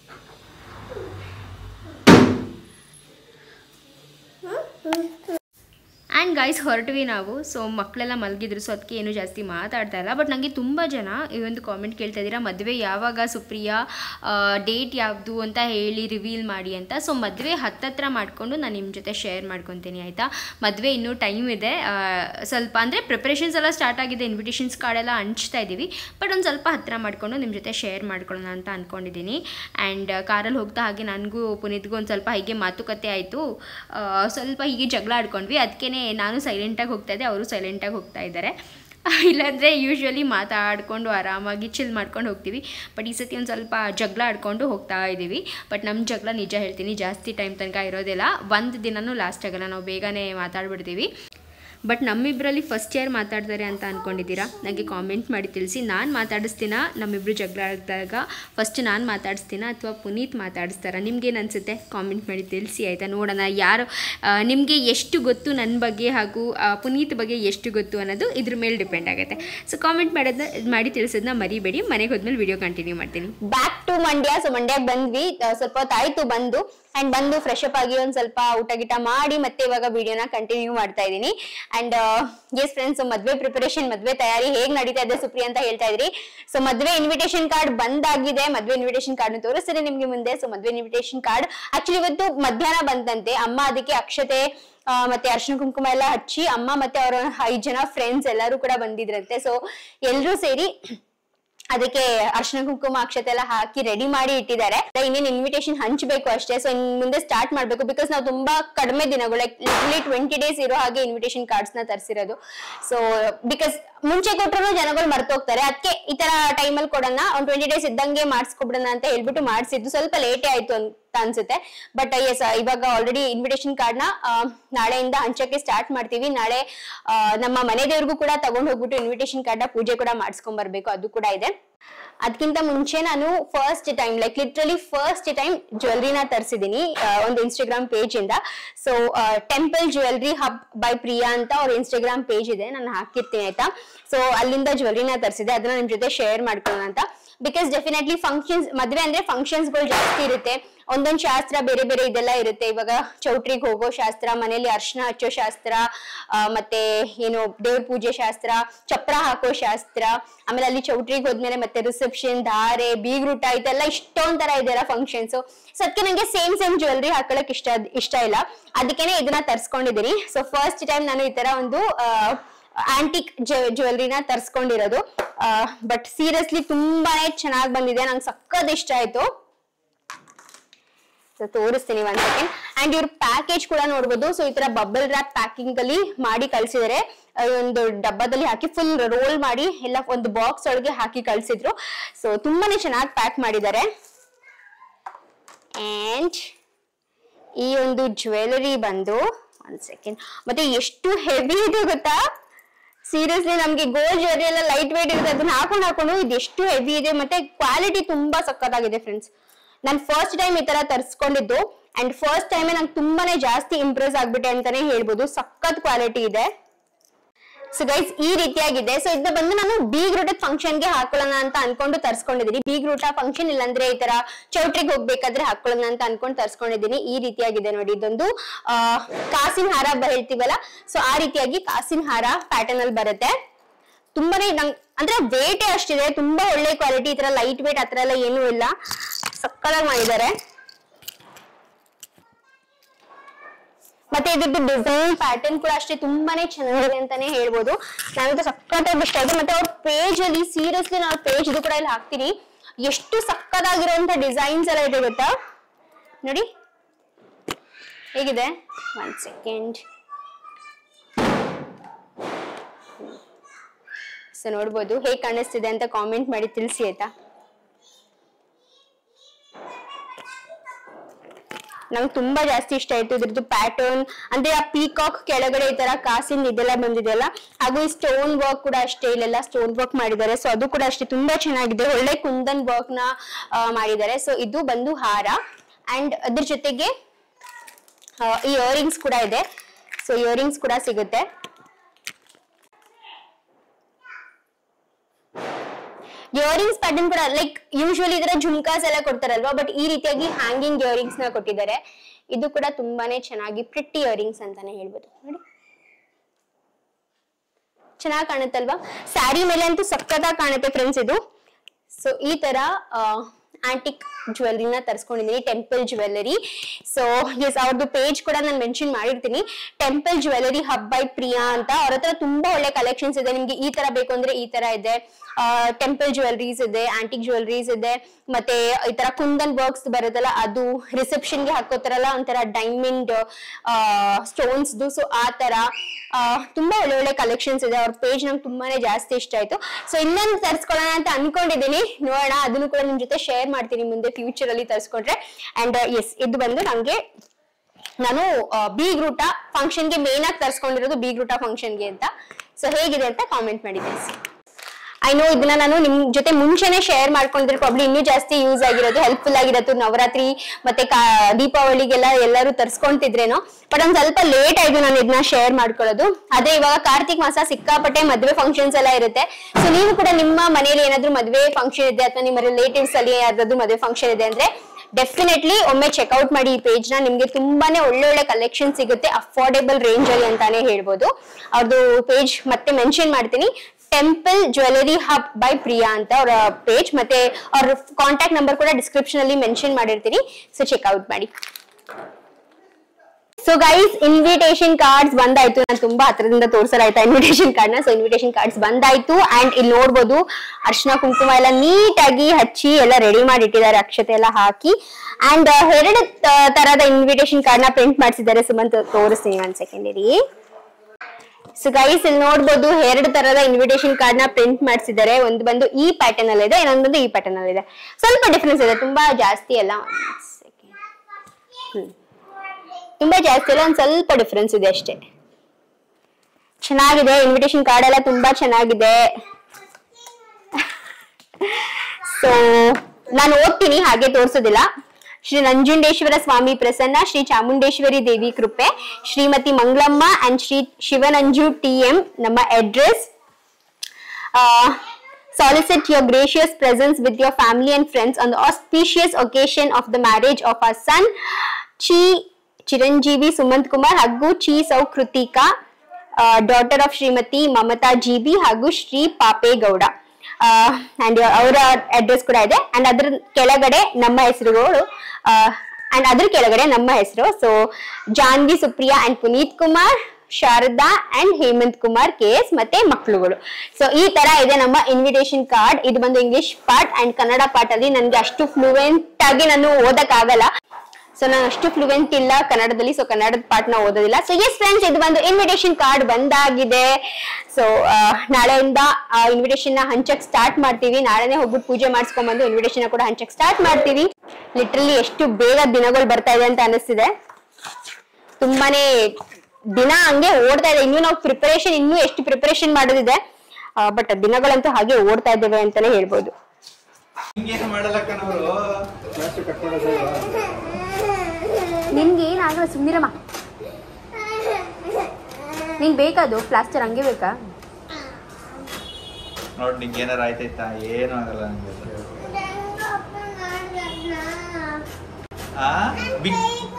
ಆ್ಯಂಡ್ ಗೈಸ್ ಹೊರಟ್ವಿ ನಾವು ಸೊ ಮಕ್ಕಳೆಲ್ಲ ಮಲಗಿದ್ರು ಸೊ ಅದಕ್ಕೆ ಏನು ಜಾಸ್ತಿ ಮಾತಾಡ್ತಾ ಇಲ್ಲ ಬಟ್ ನನಗೆ ತುಂಬ ಜನ ಈ ಒಂದು ಕಾಮೆಂಟ್ ಕೇಳ್ತಾ ಇದ್ದೀರಾ ಮದುವೆ ಯಾವಾಗ ಸುಪ್ರಿಯಾ ಡೇಟ್ ಯಾವುದು ಅಂತ ಹೇಳಿ ರಿವೀಲ್ ಮಾಡಿ ಅಂತ ಸೊ ಮದುವೆ ಹತ್ತತ್ರ ಮಾಡಿಕೊಂಡು ನಾನು ನಿಮ್ಮ ಜೊತೆ ಶೇರ್ ಮಾಡ್ಕೊತೀನಿ ಆಯಿತಾ ಮದುವೆ ಇನ್ನೂ ಟೈಮ್ ಇದೆ ಆ, ಸ್ವಲ್ಪ ಅಂದರೆ ಪ್ರಿಪ್ರೇಷನ್ಸ್ ಎಲ್ಲ ಸ್ಟಾರ್ಟ್ ಆಗಿದೆ ಇನ್ವಿಟೇಷನ್ಸ್ ಕಾರ್ಡ್ ಎಲ್ಲ ಹಂಚ್ತಾ ಇದ್ದೀವಿ ಬಟ್ ಒಂದು ಸ್ವಲ್ಪ ಹತ್ತಿರ ಮಾಡಿಕೊಂಡು ನಿಮ್ಮ ಜೊತೆ ಶೇರ್ ಮಾಡ್ಕೊಳ್ಳೋಣ ಅಂತ ಅಂದ್ಕೊಂಡಿದ್ದೀನಿ ಆ್ಯಂಡ್ ಕಾರಲ್ಲಿ ಹೋಗ್ತಾ ಹಾಗೆ ನನಗೂ ಪುನೀತ್ಗೂ ಒಂದು ಸ್ವಲ್ಪ ಹೀಗೆ ಮಾತುಕತೆ ಆಯಿತು ಸ್ವಲ್ಪ ಹೀಗೆ ಜಗಳ ಆಡ್ಕೊಂಡ್ವಿ ಅದಕ್ಕೇ ನಾನು ಸೈಲೆಂಟಾಗಿ ಹೋಗ್ತಾ ಇದ್ದೆ ಅವರು ಸೈಲೆಂಟಾಗಿ ಹೋಗ್ತಾ ಇದ್ದಾರೆ ಇಲ್ಲಾಂದರೆ ಯೂಶ್ವಲಿ ಮಾತಾಡಿಕೊಂಡು ಆರಾಮಾಗಿ ಚಿಲ್ ಮಾಡ್ಕೊಂಡು ಹೋಗ್ತೀವಿ ಬಟ್ ಈ ಸತಿ ಒಂದು ಸ್ವಲ್ಪ ಜಗಳ ಆಡ್ಕೊಂಡು ಹೋಗ್ತಾ ಇದ್ದೀವಿ ಬಟ್ ನಮ್ಮ ಜಗಳ ನಿಜ ಹೇಳ್ತೀನಿ ಜಾಸ್ತಿ ಟೈಮ್ ತನಕ ಇರೋದಿಲ್ಲ ಒಂದು ದಿನನೂ ಲಾಸ್ಟ್ ಆಗಲ್ಲ ನಾವು ಬೇಗನೆ ಮಾತಾಡ್ಬಿಡ್ತೀವಿ ಬಟ್ ನಮ್ಮಿಬ್ಬರಲ್ಲಿ ಫಸ್ಟ್ ಇಯರ್ ಮಾತಾಡ್ತಾರೆ ಅಂತ ಅಂದ್ಕೊಂಡಿದ್ದೀರಾ ನನಗೆ ಕಾಮೆಂಟ್ ಮಾಡಿ ತಿಳಿಸಿ ನಾನು ಮಾತಾಡಿಸ್ತೀನ ನಮ್ಮಿಬ್ಬರು ಜಗಳ ಆಡಿದಾಗ ಫಸ್ಟ್ ನಾನು ಮಾತಾಡಿಸ್ತೀನ ಅಥವಾ ಪುನೀತ್ ಮಾತಾಡಿಸ್ತಾರ ನಿಮ್ಗೇನು ಅನಿಸುತ್ತೆ ಕಾಮೆಂಟ್ ಮಾಡಿ ತಿಳಿಸಿ ಆಯಿತಾ ನೋಡೋಣ ಯಾರು ನಿಮಗೆ ಎಷ್ಟು ಗೊತ್ತು ನನ್ನ ಬಗ್ಗೆ ಹಾಗೂ ಆ, ಪುನೀತ್ ಬಗ್ಗೆ ಎಷ್ಟು ಗೊತ್ತು ಅನ್ನೋದು ಇದ್ರ ಮೇಲೆ ಡಿಪೆಂಡ್ ಆಗುತ್ತೆ ಸೊ ಕಾಮೆಂಟ್ ಮಾಡೋದನ್ನ ಮಾಡಿ ತಿಳಿಸೋದನ್ನ ಮರಿಬೇಡಿ ಮನೆಗೆ ಹೋದ್ಮೇಲೆ ವಿಡಿಯೋ ಕಂಟಿನ್ಯೂ ಮಾಡ್ತೀನಿ ಬ್ಯಾಕ್ ಟು ಮಂಡ್ಯ ಸೊ ಮಂಡ್ಯಕ್ಕೆ ಬಂದ್ವಿ ಆ, ಸ್ವಲ್ಪ ಹೊತ್ತು ಆಯ್ತು ಬಂದು ಅಂಡ್ ಬಂದು ಫ್ರೆಶ್ ಅಪ್ ಆಗಿ ಒಂದ್ ಸ್ವಲ್ಪ ಊಟ ಗಿಟ ಮಾಡಿ ಮತ್ತೆ ಇವಾಗ ವಿಡಿಯೋನ ಕಂಟಿನ್ಯೂ ಮಾಡ್ತಾ ಇದೀನಿ ಅಂಡ್ ಎಸ್ ಫ್ರೆಂಡ್ಸ್ ಮದ್ವೆ ಪ್ರಿಪರೇಷನ್ ಮದ್ವೆ ತಯಾರಿ ಹೇಗ್ ನಡೀತಾ ಇದೆ ಸುಪ್ರಿ ಅಂತ ಹೇಳ್ತಾ ಇದ್ರಿ ಸೊ ಮದ್ವೆ ಇನ್ವಿಟೇಷನ್ ಕಾರ್ಡ್ ಬಂದಾಗಿದೆ ಮದ್ವೆ ಇನ್ವಿಟೇಷನ್ ಕಾರ್ಡ್ ತೋರಿಸ್ತೀನಿ ನಿಮ್ಗೆ ಮುಂದೆ ಸೊ ಮದ್ವೆ ಇನ್ವಿಟೇಷನ್ ಕಾರ್ಡ್ ಆಕ್ಚುಲಿ ಇವತ್ತು ಮಧ್ಯಾಹ್ನ ಬಂತಂತೆ ಅಮ್ಮ ಅದಕ್ಕೆ ಅಕ್ಷತೆ ಆ, ಮತ್ತೆ ಅರ್ಶಿನ ಕುಂಕುಮ ಎಲ್ಲ ಹಚ್ಚಿ ಅಮ್ಮ ಮತ್ತೆ ಅವರ ಐದ್ ಜನ ಫ್ರೆಂಡ್ಸ್ ಎಲ್ಲರೂ ಕೂಡ ಬಂದಿದ್ರಂತೆ ಸೊ ಎಲ್ರೂ ಸೇರಿ ಅದಕ್ಕೆ ಅರ್ಶಿನ ಕುಂಕುಮ ಅಕ್ಷತೆ ಎಲ್ಲ ಹಾಕಿ ರೆಡಿ ಮಾಡಿ ಇಟ್ಟಿದ್ದಾರೆ ಇನ್ನೇನ್ ಇನ್ವಿಟೇಷನ್ ಹಂಚ್ಬೇಕು ಅಷ್ಟೇ ಸೊ ಇನ್ ಮುಂದೆ ಸ್ಟಾರ್ಟ್ ಮಾಡ್ಬೇಕು ಬಿಕಾಸ್ ನಾವು ತುಂಬಾ ಕಡಿಮೆ ದಿನಗಳು ಲೈಕ್ ಲಿಟ್ಲಿ ಟ್ವೆಂಟಿ ಡೇಸ್ ಇರೋ ಹಾಗೆ ಇನ್ವಿಟೇಷನ್ ಕಾರ್ಡ್ಸ್ ನ ತರಿಸಿರೋದು ಸೊ ಬಿಕಾಸ್ ಮುಂಚೆ ಕೊಟ್ಟರು ಜನಗಳು ಮರ್ತೋಗ್ತಾರೆ ಅದಕ್ಕೆ ಈ ತರ ಟೈಮಲ್ಲಿ ಕೊಡೋಣ ಒಂದ್ ಟ್ವೆಂಟಿ ಡೇಸ್ ಇದ್ದಂಗೆ ಮಾಡಿಸ್ಕೊಬಿಡೋಣ ಅಂತ ಹೇಳ್ಬಿಟ್ಟು ಮಾಡಿಸಿದ್ದು ಸ್ವಲ್ಪ ಲೇಟೇ ಆಯ್ತು ಅಂತ ಅನ್ಸುತ್ತೆ ಬಟ್ ಎಸ್ ಇವಾಗ ಆಲ್ರೆಡಿ ಇನ್ವಿಟೇಷನ್ ಕಾರ್ಡ್ ನ ಆ, ನಾಳೆಯಿಂದ ಹಂಚಕ್ಕೆ ಸ್ಟಾರ್ಟ್ ಮಾಡ್ತೀವಿ ನಾಳೆ ಆ, ನಮ್ಮ ಮನೆ ದೇವ್ರಿಗೂ ಕೂಡ ತಗೊಂಡ್ ಹೋಗ್ಬಿಟ್ಟು ಇನ್ವಿಟೇಷನ್ ಕಾರ್ಡ್ ನ ಪೂಜೆ ಕೂಡ ಮಾಡಿಸ್ಕೊಂಡ್ ಬರ್ಬೇಕು ಅದು ಕೂಡ ಇದೆ ಅದಕ್ಕಿಂತ ಮುಂಚೆ ನಾನು first time like literally first time ಜ್ಯುವೆಲ್ರಿನ ತರಿಸಿದೀನಿ ಒಂದು ಇನ್ಸ್ಟಾಗ್ರಾಮ್ ಪೇಜ್ ಇಂದ so temple jewellery hub by Priya ಅಂತ ಅವ್ರ ಇನ್ಸ್ಟಾಗ್ರಾಮ್ ಪೇಜ್ ಇದೆ ನಾನು ಹಾಕಿರ್ತೀನಿ ಆಯ್ತಾ ಸೊ ಅಲ್ಲಿಂದ ಜ್ಯುವೆಲ್ರಿನ ತರಿಸಿದೆ ಅದನ್ನ ನಿಮ್ ಜೊತೆ ಶೇರ್ ಮಾಡ್ಕೊಳ್ಳೋಣ ಅಂತ ಬಿಕಾಸ್ ಡೆಫಿನೆಟ್ಲಿ ಫಂಕ್ಷನ್ಸ್ ಮದ್ವೆ ಅಂದ್ರೆ ಫಂಕ್ಷನ್ಸ್ ಗಳು ಜಾಸ್ತಿ ಇರುತ್ತೆ ಒಂದೊಂದ್ ಶಾಸ್ತ್ರ ಬೇರೆ ಬೇರೆ ಇದೆಲ್ಲ ಇರುತ್ತೆ ಇವಾಗ ಚೌಟ್ರಿಗೆ ಹೋಗೋ ಶಾಸ್ತ್ರ ಮನೇಲಿ ಅರ್ಶನ ಹಚ್ಚೋ ಶಾಸ್ತ್ರ ಆ, ಮತ್ತೆ ಏನು ದೇವ್ರ ಪೂಜೆ ಶಾಸ್ತ್ರ ಚಪ್ರ ಹಾಕೋ ಶಾಸ್ತ್ರ ಆಮೇಲೆ ಅಲ್ಲಿ ಚೌಟ್ರಿಗೆ ಹೋದ್ಮೇಲೆ ಮತ್ತೆ ರಿಸೆಪ್ಷನ್ ಧಾರೆ ಬೀಗ್ರೂಟ ಇದೆಲ್ಲ ಇಷ್ಟೊಂದ್ ತರ ಇದೆಲ್ಲ ಫಂಕ್ಷನ್ಸ್ ಸೊ ಅದಕ್ಕೆ ನಂಗೆ ಸೇಮ್ ಸೇಮ್ ಜ್ಯುವೆಲ್ರಿ ಹಾಕೊಳಕ್ ಇಷ್ಟ ಇಷ್ಟ ಇಲ್ಲ ಅದಕ್ಕೇನೆ ಇದನ್ನ ತರ್ಸ್ಕೊಂಡಿದ್ದೀನಿ ಸೊ ಫಸ್ಟ್ ಟೈಮ್ ನಾನು ಈ ತರ ಒಂದು ಆಂಟಿಕ್ ಜ್ಯುವೆಲ್ರಿನ ತರ್ಸ್ಕೊಂಡಿರೋದು ಬಟ್ ಸೀರಿಯಸ್ಲಿ ತುಂಬಾನೇ ಚೆನ್ನಾಗಿ ಬಂದಿದೆ ನಂಗೆ ಸಕ್ಕತ್ ಇಷ್ಟ ಆಯ್ತು ಸೊ ತೋರಿಸ್ತೀನಿ ಒಂದ್ ಸೆಕೆಂಡ್ ಅಂಡ್ ಇವ್ರ ಪ್ಯಾಕೇಜ್ ಕೂಡ ನೋಡ್ಬೋದು ಸೊ ಈ ತರ ಬಬಲ್ ರ್ಯಾಪ್ ಪ್ಯಾಕಿಂಗ್ ಅಲ್ಲಿ ಮಾಡಿ ಕಳ್ಸಿದಾರೆ ಆ, ಒಂದು ಡಬ್ಬದಲ್ಲಿ ಹಾಕಿ ಫುಲ್ ರೋಲ್ ಮಾಡಿ ಎಲ್ಲ ಒಂದು ಬಾಕ್ಸ್ ಒಳಗೆ ಹಾಕಿ ಕಳ್ಸಿದ್ರು ಸೊ ತುಂಬಾನೇ ಚೆನ್ನಾಗಿ ಪ್ಯಾಕ್ ಮಾಡಿದ್ದಾರೆ ಅಂಡ್ ಈ ಒಂದು ಜ್ಯುವೆಲರಿ ಬಂದು ಒಂದ್ ಸೆಕೆಂಡ್ ಮತ್ತೆ ಎಷ್ಟು ಹೆವಿ ಇದೆ ಗೊತ್ತಾ ಸೀರಿಯಸ್ಲಿ ನಮ್ಗೆ ಗೋಲ್ಡ್ ಜ್ಯುವೆಲರಿ ಎಲ್ಲ ಲೈಟ್ ವೇಟ್ ಇರುತ್ತೆ ಅದನ್ನ ಹಾಕೊಂಡು ಹಾಕೊಂಡು ಇದು ಎಷ್ಟು ಹೆವಿ ಇದೆ ಮತ್ತೆ ಕ್ವಾಲಿಟಿ ತುಂಬಾ ಸಕ್ಕತ್ತಾಗಿದೆ ಫ್ರೆಂಡ್ಸ್ ನಾನು ಫಸ್ಟ್ ಟೈಮ್ ಈ ತರ ತರಿಸ್ಕೊಂಡಿದ್ದು ಅಂಡ್ ಫಸ್ಟ್ ಟೈಮ್ ನಂಗೆ ತುಂಬಾನೇ ಜಾಸ್ತಿ ಇಂಪ್ರೆಸ್ ಆಗ್ಬಿಟ್ಟೆ ಅಂತಾನೆ ಹೇಳ್ಬೋದು ಸಖತ್ ಕ್ವಾಲಿಟಿ ಇದೆ ಸೊ ಗೈಸ್ ಈ ರೀತಿಯಾಗಿದೆ ಸೊ ಇದನ್ನ ಬಂದು ನಾನು ಬೀಗ್ ರೂಟ ಫಂಕ್ಷನ್ ಗೆ ಹಾಕೊಳ್ಳೋಣ ಅಂತ ಅನ್ಕೊಂಡು ತರ್ಸ್ಕೊಂಡಿದ್ದೀನಿ ಬೀಗ್ ರೂಟ ಫಂಕ್ಷನ್ ಇಲ್ಲಾಂದ್ರೆ ಈ ತರ ಚೌಟ್ರಿಗೆ ಹೋಗ್ಬೇಕಾದ್ರೆ ಹಾಕೊಳ್ಳೋಣ ಅಂತ ಅನ್ಕೊಂಡು ತರ್ಸ್ಕೊಂಡಿದ್ದೀನಿ ಈ ರೀತಿಯಾಗಿದೆ ನೋಡಿ ಇದೊಂದು ಆ ಕಾಸಿನ ಹಾರ ಬ- ಹೇಳ್ತೀವಲ್ಲ ಸೊ ಆ ರೀತಿಯಾಗಿ ಕಾಸಿನ ಹಾರ ಪ್ಯಾಟರ್ನ್ ಅಲ್ಲಿ ಬರುತ್ತೆ ತುಂಬಾನೇ ನಂಗ್ ಅಂದ್ರೆ ವೇಟೇ ಅಷ್ಟಿದೆ ತುಂಬಾ ಒಳ್ಳೆ ಕ್ವಾಲಿಟಿ ಈ ತರ ಲೈಟ್ ವೇಟ್ ಆತರ ಎಲ್ಲ ಏನೂ ಇಲ್ಲ ಸಕ್ಕದಾಗಿ ಮಾಡಿದ್ದಾರೆ ಮತ್ತೆ ಇದ್ರದ್ದು ಡಿಸೈನ್ ಪ್ಯಾಟರ್ನ್ ಕೂಡ ಅಷ್ಟೇ ತುಂಬಾನೇ ಚೆನ್ನಾಗಿದೆ ಅಂತಾನೆ ಹೇಳ್ಬೋದು ನನಗೆ ಸಕ್ಕತ್ತಾಗಿ ಇಷ್ಟ ಆಯ್ತು ಮತ್ತೆ ಅವ್ರ ಪೇಜ್ ಅಲ್ಲಿ ಸೀರಿಯಸ್ಲಿ ನಾನು ಪೇಜ್ ಇದು ಕೂಡ ಇಲ್ಲಿ ಹಾಕ್ತೀನಿ ಎಷ್ಟು ಸಕ್ಕತ್ತಾಗಿರುವಂತ ಡಿಸೈನ್ಸ್ ಎಲ್ಲ ಇದೆ ಗೊತ್ತಾ ನೋಡಿ ಹೇಗಿದೆ ಒನ್ ಸೆಕೆಂಡ್ ಸೊ ನೋಡ್ಬೋದು ಹೇಗ್ ಕಾಣಿಸ್ತಿದೆ ಅಂತ ಕಾಮೆಂಟ್ ಮಾಡಿ ತಿಳಿಸಿ ಆಯ್ತಾ ನಂಗೆ ತುಂಬಾ ಜಾಸ್ತಿ ಇಷ್ಟ ಆಯ್ತು ಇದ್ರದ್ದು ಪ್ಯಾಟರ್ನ್ ಅಂದ್ರೆ ಆ ಪೀಕಾಕ್ ಕೆಳಗಡೆ ಈ ತರ ಕಾಸಿನ ಇದೆಲ್ಲ ಬಂದಿದೆಯಲ್ಲ ಹಾಗೂ ಈ ಸ್ಟೋನ್ ವರ್ಕ್ ಕೂಡ ಅಷ್ಟೇ ಇಲ್ಲೆಲ್ಲ ಸ್ಟೋನ್ ವರ್ಕ್ ಮಾಡಿದ್ದಾರೆ ಸೊ ಅದು ಕೂಡ ಅಷ್ಟೇ ತುಂಬಾ ಚೆನ್ನಾಗಿದೆ ಒಳ್ಳೆ ಕುಂದನ್ ವರ್ಕ್ ನ ಆ, ಮಾಡಿದ್ದಾರೆ ಸೊ ಇದು ಬಂದು ಹಾರ ಅಂಡ್ ಅದ್ರ ಜೊತೆಗೆ ಇಯರಿಂಗ್ಸ್ ಕೂಡ ಇದೆ ಸೊ ಇಯರಿಂಗ್ಸ್ ಕೂಡ ಸಿಗುತ್ತೆ ಇಯರಿಂಗ್ಸ್ ಪ್ಯಾಟರ್ನ್ ಕೂಡ ಲೈಕ್ ಯೂಶುವಲಿ ಇದರ ಜುಮ್ಕಾಸ್ ಎಲ್ಲ ಕೊಡ್ತಾರಲ್ವಾ ಬಟ್ ಈ ರೀತಿಯಾಗಿ ಹ್ಯಾಂಗಿಂಗ್ ಇಯರಿಂಗ್ಸ್ ನ ಕೊಟ್ಟಿದ್ದಾರೆ ಇದು ಕೂಡ ತುಂಬಾನೇ ಚೆನ್ನಾಗಿ ಪ್ರಿಟ್ಟಿ ಇಯರಿಂಗ್ಸ್ ಅಂತಾನೆ ಹೇಳ್ಬೋದು ನೋಡಿ ಚೆನ್ನಾಗಿ ಕಾಣುತ್ತಲ್ವಾ ಸ್ಯಾರಿ ಮೇಲೆ ಅಂತೂ ಸಕ್ಕತ್ತಾಗಿ ಕಾಣುತ್ತೆ ಫ್ರೆಂಡ್ಸ್ ಇದು ಸೊ ಈ ತರ ಆಂಟಿಕ್ ಜ್ಯುವೆಲ್ರಿನ ತರಿಸ್ಕೊಂಡಿದ್ದೀನಿ ಟೆಂಪಲ್ ಜ್ಯುವೆಲ್ಲರಿ ಸೊ ಎಸ್ ಅವ್ರದ್ದು ಪೇಜ್ ಕೂಡ ನಾನು ಮೆನ್ಷನ್ ಮಾಡಿರ್ತೀನಿ temple jewellery hub by Priya ಅಂತ ಅವ್ರ ಹತ್ರ ತುಂಬಾ ಒಳ್ಳೆ ಕಲೆಕ್ಷನ್ಸ್ ಇದೆ ನಿಮ್ಗೆ ಈ ತರ ಬೇಕು ಅಂದ್ರೆ ಈ ತರ ಇದೆ ಟೆಂಪಲ್ ಜ್ಯುವೆಲ್ರೀಸ್ ಇದೆ ಆಂಟಿಕ್ ಜ್ಯುವೆಲ್ರೀಸ್ ಇದೆ ಮತ್ತೆ ಈ ತರ ಕುಂದನ್ ವರ್ಕ್ಸ್ ಬರುತ್ತಲ್ಲ ಅದು ರಿಸೆಪ್ಷನ್ ಗೆ ಹಾಕೋತಾರಲ್ಲ ಒಂಥರ ಡೈಮಂಡ್ ಸ್ಟೋನ್ಸ್ ಸೊ ಆ ತರ ಆ, ತುಂಬಾ ಒಳ್ಳೆ ಒಳ್ಳೆ ಕಲೆಕ್ಷನ್ಸ್ ಇದೆ ಅವ್ರ ಪೇಜ್ ನಂಗೆ ತುಂಬಾನೇ ಜಾಸ್ತಿ ಇಷ್ಟ ಆಯ್ತು ಸೊ ಇನ್ನೊಂದು ತರ್ಸ್ಕೊಳ್ಳೋಣ ಅಂತ ಅನ್ಕೊಂಡಿದೀನಿ ನೋಡೋಣ ಅದನ್ನು ಕೂಡ ನಿಮ್ ಜೊತೆ ಶೇರ್ ಮಾಡ್ತೀನಿ ಮುಂದೆ ಫ್ಯೂಚರ್ ಅಲ್ಲಿ ತರ್ಸ್ಕೊಂಡ್ರೆ ಅಂಡ್ ಎಸ್ ಇದು ಬಂದು ನಂಗೆ ನಾನು ಬೀಗ್ರೂಟ ಫಂಕ್ಷನ್ಗೆ ಮೇನ್ ಆಗಿ ತರಿಸ್ಕೊಂಡಿರೋದು ಬೀಗ್ರೂಟ ಫಂಕ್ಷನ್ಗೆ ಅಂತ ಸೊ ಹೇಗಿದೆ ಅಂತ ಕಾಮೆಂಟ್ ಮಾಡಿ ತಿಳಿಸಿ ಐ ನೋ ಇದನ್ನ ನಾನು ನಿಮ್ ಜೊತೆ ಮುಂಚೆನೆ ಶೇರ್ ಮಾಡ್ಕೊಂಡಿದ್ರೆ ಪ್ರಾಬ್ಲಿ ಇನ್ನೂ ಜಾಸ್ತಿ ಯೂಸ್ ಆಗಿರೋದು ಹೆಲ್ಪ್ಫುಲ್ ಆಗಿರತ್ತು ನವರಾತ್ರಿ ಮತ್ತೆ ಕಾ- ದೀಪಾವಳಿಗೆಲ್ಲ ಎಲ್ಲರೂ ತರ್ಸ್ಕೊಂತಿದ್ರೇನೋ ಬಟ್ ಒಂದ್ ಸ್ವಲ್ಪ ಲೇಟ್ ಆಯ್ತು ನಾನು ಇದನ್ನ ಶೇರ್ ಮಾಡ್ಕೊಳ್ಳೋದು ಅದೇ ಇವಾಗ ಕಾರ್ತಿಕ್ ಮಾಸ ಸಿಕ್ಕಾಪಟ್ಟೆ ಮದ್ವೆ ಫಂಕ್ಷನ್ಸ್ ಎಲ್ಲ ಇರುತ್ತೆ ಸೊ ನೀವು ಕೂಡ ನಿಮ್ಮ ಮನೇಲಿ ಏನಾದ್ರೂ ಮದ್ವೆ ಫಂಕ್ಷನ್ ಇದೆ ಅಥವಾ ನಿಮ್ಮ ರಿಲೇಟಿವ್ಸ್ ಅಲ್ಲಿ ಯಾರ್ದಾದ್ರು ಮದ್ವೆ ಫಂಕ್ಷನ್ ಇದೆ ಅಂದ್ರೆ ಡೆಫಿನೆಟ್ಲಿ ಒಮ್ಮೆ ಚೆಕ್ಔಟ್ ಮಾಡಿ ಈ ಪೇಜ್ ನ ನಿಮ್ಗೆ ತುಂಬಾನೇ ಒಳ್ಳೊಳ್ಳೆ ಕಲೆಕ್ಷನ್ ಸಿಗುತ್ತೆ ಅಫೋರ್ಡೆಬಲ್ ರೇಂಜ್ ಅಲ್ಲಿ ಅಂತಾನೆ ಹೇಳ್ಬೋದು ಅವ್ರದ್ದು ಪೇಜ್ ಮತ್ತೆ ಮೆನ್ಷನ್ ಮಾಡ್ತೀನಿ temple jewellery hub by Priya ಅಂತ ಅವರ ಪೇಜ್ ಮತ್ತೆ ಅವ್ರ ಕಾಂಟ್ಯಾಕ್ಟ್ ನಂಬರ್ ಕೂಡ ಡಿಸ್ಕ್ರಿಪ್ಷನ್ ಅಲ್ಲಿ ಮೆನ್ಷನ್ ಮಾಡಿರ್ತೀನಿ ಸೊ ಚೆಕ್ಔಟ್ ಮಾಡಿ ಸೊ ಗೈಸ್ ಇನ್ವಿಟೇಷನ್ ಕಾರ್ಡ್ಸ್ ಬಂದಾಯ್ತು ನಾನು ತುಂಬಾ ಹತ್ರದಿಂದ ತೋರ್ಸಲಾಯ್ತಾ ಇನ್ವಿಟೇಷನ್ ಕಾರ್ಡ್ ನ ಸೊ ಇನ್ವಿಟೇಷನ್ ಕಾರ್ಡ್ಸ್ ಬಂದಾಯ್ತು ಅಂಡ್ ಇಲ್ಲಿ ನೋಡ್ಬೋದು ಅರ್ಶಿನ ಕುಂಕುಮ ಎಲ್ಲ ನೀಟಾಗಿ ಹಚ್ಚಿ ಎಲ್ಲ ರೆಡಿ ಮಾಡಿ ಇಟ್ಟಿದ್ದಾರೆ ಅಕ್ಷತೆ ಎಲ್ಲ ಹಾಕಿ ಅಂಡ್ ಎರಡು ತ- ತರದ ಇನ್ವಿಟೇಷನ್ ಕಾರ್ಡ್ ನ ಪ್ರಿಂಟ್ ಮಾಡಿಸಿದ್ದಾರೆ ಸುಮಂತ್ ತೋರಿಸ್ತೀನಿ ಒಂದ್ ಸೆಕೆಂಡ್ ಇರಿ ಸೊ ಗೈಸ್ ಇಲ್ಲಿ ನೋಡ್ಬೋದು ಎರಡು ತರದ ಇನ್ವಿಟೇಷನ್ ಕಾರ್ಡ್ ನ ಪ್ರಿಂಟ್ ಮಾಡಿಸಿದ್ದಾರೆ ಒಂದು ಬಂದು ಈ ಪ್ಯಾಟರ್ನ್ ಅಲ್ಲಿ ಇದೆ ಇನ್ನೊಂದು ಬಂದು ಈ ಪ್ಯಾಟರ್ನ್ ಅಲ್ಲಿ ಇದೆ ಸ್ವಲ್ಪ ಡಿಫ್ರೆನ್ಸ್ ಇದೆ ತುಂಬಾ ಜಾಸ್ತಿ ಅಲ್ಲ ಒಂದ್ second. ಹ್ಮ್ ತುಂಬಾ ಜಾಸ್ತಿ ಅಲ್ಲ ಒಂದ್ ಸ್ವಲ್ಪ ಡಿಫ್ರೆನ್ಸ್ ಇದೆ ಅಷ್ಟೇ ಚೆನ್ನಾಗಿದೆ ಇನ್ವಿಟೇಷನ್ ಕಾರ್ಡ್ ಎಲ್ಲ ತುಂಬಾ ಚೆನ್ನಾಗಿದೆ ಸೊ ನಾನು ಓದ್ತೀನಿ ಹಾಗೆ ತೋರ್ಸೋದಿಲ್ಲ ಶ್ರೀ ನಂಜುಂಡೇಶ್ವರ ಸ್ವಾಮಿ ಪ್ರಸನ್ನ ಶ್ರೀ ಚಾಮುಂಡೇಶ್ವರಿ ದೇವಿ ಕೃಪೆ Shrimati Mangalamma and Shri Shivananju T M ನಮ್ಮ address uh, solicit your gracious presence with your family and friends on the auspicious occasion of the marriage of our son Chi Chiranjeevi Sumant Kumar ಹಾಗೂ ಚಿ ಸೌ Krithika daughter of Shrimati Mamata G B ಹಾಗೂ Shri Papegowda and ಅವರ address ಕೂಡ ಇದೆ and ಅದ್ರ ಕೆಳಗಡೆ ನಮ್ಮ ಹೆಸರುಗಳು ಅಂಡ್ ಅದ್ರ ಕೆಳಗಡೆ ನಮ್ಮ ಹೆಸರು so Janvi Supriya and Puneeth Kumar Sharada and Hemanth Kumar K S ಮತ್ತೆ ಮಕ್ಕಳುಗಳು ಸೊ ಈ ತರ ಇದೆ ನಮ್ಮ ಇನ್ವಿಟೇಷನ್ ಕಾರ್ಡ್ ಇದು ಬಂದು English part and Kannada part ಅಲ್ಲಿ ನನ್ಗೆ ಅಷ್ಟು ಫ್ಲೂಯೆಂಟ್ ಆಗಿ ನಾನು ಓದಕ್ ಆಗಲ್ಲ ಸೊ ನಾನು ಅಷ್ಟು ಫ್ಲೂಯೆಂಟ್ ಇಲ್ಲ ಕನ್ನಡದಲ್ಲಿ ಸೊ ಕನ್ನಡದ ಪಾರ್ಟ್ ನ ಓದೋದಿಲ್ಲ ಸೊ ಎಸ್ ಫ್ರೆಂಡ್ಸ್ ಇದು ಬಂದು ಇನ್ವಿಟೇಷನ್ ಕಾರ್ಡ್ ಬಂದಾಗಿದೆ ಸೊ ನಾಳೆಯಿಂದ ಇನ್ವಿಟೇಷನ್ ನ ಹಂಚಕ್ ಸ್ಟಾರ್ಟ್ ಮಾಡ್ತೀವಿ ನಾಳೆನೆ ಹೋಗ್ಬಿಟ್ಟು ಪೂಜೆ ಮಾಡಿಸ್ಕೊಂಡ್ ಬಂದು ಇನ್ವಿಟೇಷನ್ ಕೂಡ ಹಂಚಕ್ ಸ್ಟಾರ್ಟ್ ಮಾಡ್ತೀವಿ ಲಿಟ್ರಲಿ ಎಷ್ಟು ಬೇಗ ದಿನಗಳು ಬರ್ತಾ ಇದೆ ಅಂತ ಅನಿಸ್ತಿದೆ ತುಂಬಾನೇ ದಿನ ಹಂಗೆ ಓಡ್ತಾ ಇದೆ ಇನ್ನು ನಾವು ಪ್ರಿಪರೇಷನ್ ಇನ್ನೂ ಎಷ್ಟು ಪ್ರಿಪರೇಷನ್ ಮಾಡೋದಿದೆ ಬಟ್ ದಿನಗಳಂತೂ ಹಾಗೆ ಓಡ್ತಾ ಇದ್ದೇವೆ ಅಂತಾನೆ ಹೇಳ್ಬೋದು ಹಿಂಗೇನು ಮಾಡಲ್ಲ ಕಣವರು ನಿನ್ಗೆ ಏನಾಗಲ್ಲ ಸುಮ್ಮನಿರಮ್ಮ ನಿಂಗೆ ಬೇಕಾದು ಪ್ಲಾಸ್ಟರ್ ಹಂಗೆ ಬೇಕಾ ನೋಡ್ ನಿಂಗೆ ಏನಾರ ಆಯ್ತಾಯ್ತಾ ಏನು ಆಗಲ್ಲ ನಂಗೆ ಆ ಬಿಗ್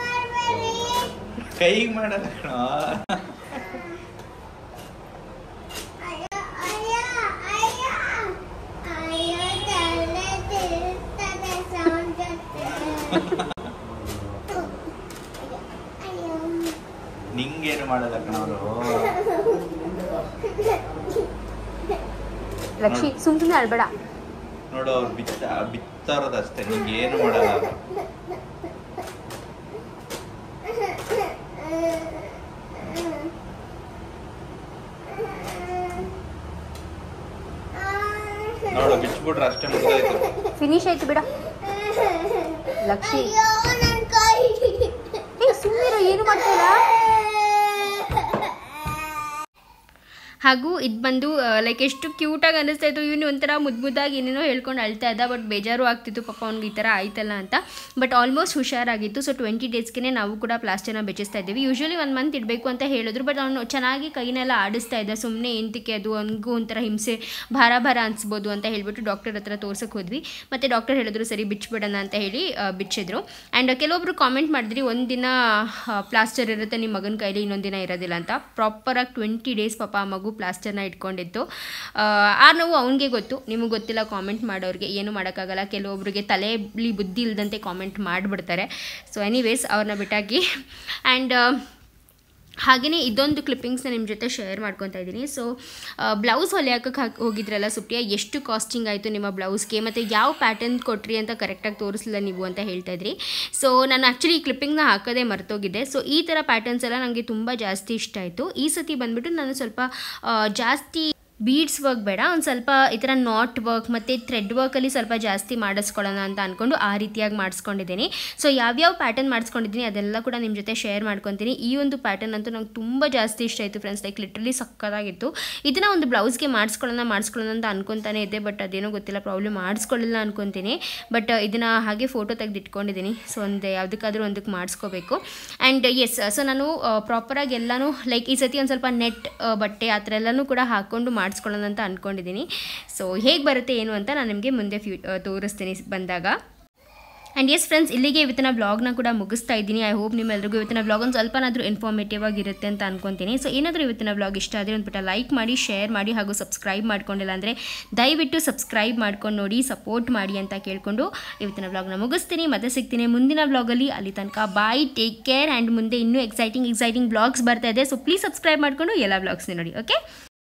ಕೈಗೆ ಮಾಡಲ್ಲ ಕಣೋ ನಿಂಗೇನು ಮಾಡಲ್ಲ ಕಣವರು ಲಕ್ಷಿ ಸುಮ್ ಸುಮ್ಮನೆ ಅಳ್ಬೇಡ ನೋಡು ಅವ್ರು ಬಿತ್ತ ಬಿತ್ತಾರೋದಷ್ಟೇ ನಿಂಗೆ ಏನು ಮಾಡಲ್ಲ ಅವ್ರು. ನೋಡು ಬಿಚ್ಬಿಟ್ರೆ ಅಷ್ಟೇ ಮುಗಿದೋಯ್ತು ಫಿನಿಶ್ ಆಯ್ತು ಬಿಡ ಲಕ್ಷಿ ಏ ಸುಮ್ಮನಿರೋ ಏನು ಮಾಡ್ತಾ ಇಲ್ಲ ಹಾಗೂ ಇದು ಬಂದು ಲೈಕ್ ಎಷ್ಟು ಕ್ಯೂಟಾಗಿ ಅನ್ನಿಸ್ತಾ ಇತ್ತು ಇವನು ಒಂಥರ ಮುದ್ದು ಮುದ್ದಾಗಿ ಏನೇನೋ ಹೇಳ್ಕೊಂಡು ಅಳ್ತಾ ಇದ್ದ ಬಟ್ ಬೇಜಾರು ಆಗ್ತಿತ್ತು ಪಾಪ ಅವ್ನಿಗೆ ಈ ಥರ ಆಯ್ತಲ್ಲ ಅಂತ ಬಟ್ ಆಲ್ಮೋಸ್ಟ್ ಹುಷಾರಾಗಿತ್ತು ಸೊ ಟ್ವೆಂಟಿ ಡೇಸ್ಗೆ ನಾವು ಕೂಡ ಪ್ಲಾಸ್ಟರ್ನ ಬೆಚ್ಚಿಸ್ತಾ ಇದ್ದೀವಿ ಯೂಶ್ವಲಿ ಒಂದು ಮಂತ್ ಇಡಬೇಕು ಅಂತ ಹೇಳಿದ್ರು ಬಟ್ ಅವನು ಚೆನ್ನಾಗಿ ಕೈನೆಲ್ಲ ಆಡಿಸ್ತಾ ಇದ್ದ ಸುಮ್ಮನೆ ಎಂತಕ್ಕೆ ಅದು ಅವನಿಗೂ ಒಂಥರ ಹಿಂಸೆ ಭಾರ ಭಾರ ಅನಿಸ್ಬೋದು ಅಂತ ಹೇಳ್ಬಿಟ್ಟು ಡಾಕ್ಟರ್ ಹತ್ರ ತೋರ್ಸಕ್ಕೆ ಹೋದ್ವಿ ಮತ್ತು ಡಾಕ್ಟರ್ ಹೇಳಿದ್ರು ಸರಿ ಬಿಚ್ಬಿಡೋಣ ಅಂತ ಹೇಳಿ ಆ, ಬಿಚ್ಚಿದ್ರು ಆ್ಯಂಡ್ ಕೆಲವೊಬ್ರು ಕಾಮೆಂಟ್ ಮಾಡಿದ್ರಿ ಒಂದಿನ ಪ್ಲಾಸ್ಟರ್ ಇರುತ್ತೆ ನಿಮ್ಮ ಮಗನ ಕೈಲಿ ಇನ್ನೊಂದು ದಿನ ಇರೋದಿಲ್ಲ ಅಂತ ಪ್ರಾಪರಾಗಿ ಟ್ವೆಂಟಿ ಡೇಸ್ ಪಾಪ ಆ ಮಗು ಪ್ಲಾಸ್ಟರ್ನ ಇಟ್ಕೊಂಡಿತ್ತು ಆ, ಆ ನೋವು ಅವನಿಗೆ ಗೊತ್ತು ನಿಮಗೆ ಗೊತ್ತಿಲ್ಲ ಕಾಮೆಂಟ್ ಮಾಡೋರಿಗೆ ಏನು ಮಾಡೋಕ್ಕಾಗಲ್ಲ ಕೆಲವೊಬ್ರಿಗೆ ತಲೆಯಲ್ಲಿ ಬುದ್ಧಿ ಇಲ್ಲದಂತೆ ಕಾಮೆಂಟ್ ಮಾಡಿಬಿಡ್ತಾರೆ ಸೊ ಎನಿವೇಸ್ ಅವ್ರನ್ನ ಬಿಟ್ಟಾಕಿ ಆ್ಯಂಡ್ ಹಾಗೆಯೇ ಇದೊಂದು ಕ್ಲಿಪ್ಪಿಂಗ್ಸ್ನ ನಿಮ್ಮ ಜೊತೆ ಶೇರ್ ಮಾಡ್ಕೊತಾ ಇದ್ದೀನಿ ಸೊ ಬ್ಲೌಸ್ ಹೊಲಿಯೋಕೆ ಹಾಕಿ ಹೋಗಿದ್ರಲ್ಲ ಸುಪ್ರಿಯಾ ಎಷ್ಟು ಕಾಸ್ಟಿಂಗ್ ಆಯಿತು ನಿಮ್ಮ ಬ್ಲೌಸ್ಗೆ ಮತ್ತು ಯಾವ ಪ್ಯಾಟರ್ನ್ ಕೊಟ್ರಿ ಅಂತ ಕರೆಕ್ಟಾಗಿ ತೋರಿಸಲಿಲ್ಲ ನೀವು ಅಂತ ಹೇಳ್ತಾ ಇದ್ರಿ ಸೊ ನಾನು ಆ್ಯಕ್ಚುಲಿ ಈ ಕ್ಲಿಪ್ಪಿಂಗ್ನ ಹಾಕೋದೇ ಮರ್ತೋಗಿದ್ದೆ ಸೊ ಈ ಥರ ಪ್ಯಾಟರ್ನ್ಸ್ ಎಲ್ಲ ನನಗೆ ತುಂಬ ಜಾಸ್ತಿ ಇಷ್ಟ ಆಯಿತು ಈ ಸತಿ ಬಂದುಬಿಟ್ಟು ನಾನು ಸ್ವಲ್ಪ ಆ, ಜಾಸ್ತಿ ಬೀಡ್ಸ್ ವರ್ಕ್ ಬೇಡ ಒಂದು ಸ್ವಲ್ಪ ಈ ಥರ ನಾಟ್ ವರ್ಕ್ ಮತ್ತು ಥ್ರೆಡ್ ವರ್ಕಲ್ಲಿ ಸ್ವಲ್ಪ ಜಾಸ್ತಿ ಮಾಡಿಸ್ಕೊಳ್ಳೋಣ ಅಂತ ಅಂದ್ಕೊಂಡು ಆ ರೀತಿಯಾಗಿ ಮಾಡಿಸ್ಕೊಂಡಿದ್ದೀನಿ ಸೊ ಯಾವ್ಯಾವ ಪ್ಯಾಟರ್ನ್ ಮಾಡಿಸ್ಕೊಂಡಿದ್ದೀನಿ ಅದೆಲ್ಲ ಕೂಡ ನಿಮ್ಮ ಜೊತೆ ಶೇರ್ ಮಾಡ್ಕೊತೀನಿ ಈ ಒಂದು ಪ್ಯಾಟರ್ನ್ ಅಂತೂ ನಂಗೆ ತುಂಬ ಜಾಸ್ತಿ ಇಷ್ಟ ಆಯಿತು ಫ್ರೆಂಡ್ಸ್ ಲೈಕ್ ಲಿಟ್ರಲಿ ಸಕ್ಕತ್ತಾಗಿತ್ತು ಇದನ್ನು ಒಂದು ಬ್ಲೌಸ್ಗೆ ಮಾಡಿಸ್ಕೊಳ್ಳೋಣ ಮಾಡಿಸ್ಕೊಳ್ಳೋಣ ಅಂತ ಅನ್ಕೊತಾನೆ ಇದ್ದೆ ಬಟ್ ಅದೇನೋ ಗೊತ್ತಿಲ್ಲ ಪ್ರಾಬ್ಲಮ್ ಮಾಡಿಸ್ಕೊಳ್ಳಿಲ್ಲ ಅನ್ಕೊತೀನಿ ಬಟ್ ಇದನ್ನು ಹಾಗೆ ಫೋಟೋ ತೆಗೆದು ಇಟ್ಕೊಂಡಿದ್ದೀನಿ ಸೊ ಒಂದು ಯಾವುದಕ್ಕಾದ್ರೂ ಒಂದಕ್ಕೆ ಮಾಡಿಸ್ಕೋಬೇಕು ಆ್ಯಂಡ್ ಎಸ್ ಸೊ ನಾನು ಪ್ರಾಪರಾಗಿ ಎಲ್ಲನೂ ಲೈಕ್ ಈ ಸತಿ ಒಂದು ಸ್ವಲ್ಪ ನೆಟ್ ಬಟ್ಟೆ ಆ ಥರ ಎಲ್ಲನೂ ಕೂಡ ಹಾಕ್ಕೊಂಡು ಮಾಡಿಸ್ಕೊಳ್ಳೋಣ ಅಂತ ಅಂದ್ಕೊಂಡಿದ್ದೀನಿ ಸೊ ಹೇಗೆ ಬರುತ್ತೆ ಏನು ಅಂತ ನಾನು ನಿಮಗೆ ಮುಂದೆ ಫ್ಯೂ ತೋರಿಸ್ತೀನಿ ಬಂದಾಗ ಆ್ಯಂಡ್ ಎಸ್ ಫ್ರೆಂಡ್ಸ್ ಇಲ್ಲಿಗೆ ಇವತ್ತಿನ ಬ್ಲಾಗ್ನ ಕೂಡ ಮುಗಿಸ್ತಾ ಇದ್ದೀನಿ ಐ ಹೋಪ್ ನಿಮ್ಮೆಲ್ಲರಿಗೂ ಇವತ್ತಿನ ಬ್ಲಾಗ್ ಒಂದು ಸ್ವಲ್ಪನಾದರೂ ಇನ್ಫಾರ್ಮೇಟಿವ್ ಆಗಿರುತ್ತೆ ಅಂತ ಅನ್ಕೊತೀನಿ ಸೊ ಏನಾದರೂ ಇವತ್ತಿನ ಬ್ಲಾಗ್ ಇಷ್ಟ ಆದರೆ ಒಂದು ಬಿಟ್ಟ ಲೈಕ್ ಮಾಡಿ ಶೇರ್ ಮಾಡಿ ಹಾಗೂ ಸಬ್ಸ್ಕ್ರೈಬ್ ಮಾಡ್ಕೊಂಡಿಲ್ಲ ಅಂದರೆ ದಯವಿಟ್ಟು ಸಬ್ಸ್ಕ್ರೈಬ್ ಮಾಡ್ಕೊಂಡು ನೋಡಿ ಸಪೋರ್ಟ್ ಮಾಡಿ ಅಂತ ಕೇಳಿಕೊಂಡು ಇವತ್ತಿನ ಬ್ಲಾಗ್ನ ಮುಗಿಸ್ತೀನಿ ಮತ್ತೆ ಸಿಗ್ತೀನಿ ಮುಂದಿನ ಬ್ಲಾಗಲ್ಲಿ ಅಲ್ಲಿ ತನಕ ಬಾಯ್ ಟೇಕ್ ಕೇರ್ ಆ್ಯಂಡ್ ಮುಂದೆ ಇನ್ನೂ ಎಕ್ಸೈಟಿಂಗ್ ಎಕ್ಸೈಟಿಂಗ್ ಬ್ಲಾಗ್ಸ್ ಬರ್ತಾ ಇದೆ ಸೊ ಪ್ಲೀಸ್ ಸಬ್ಸ್ಕ್ರೈಬ್ ಮಾಡಿಕೊಂಡು ಎಲ್ಲ ಬ್ಲಾಗ್ಸ್ನ ನೋಡಿ ಓಕೆ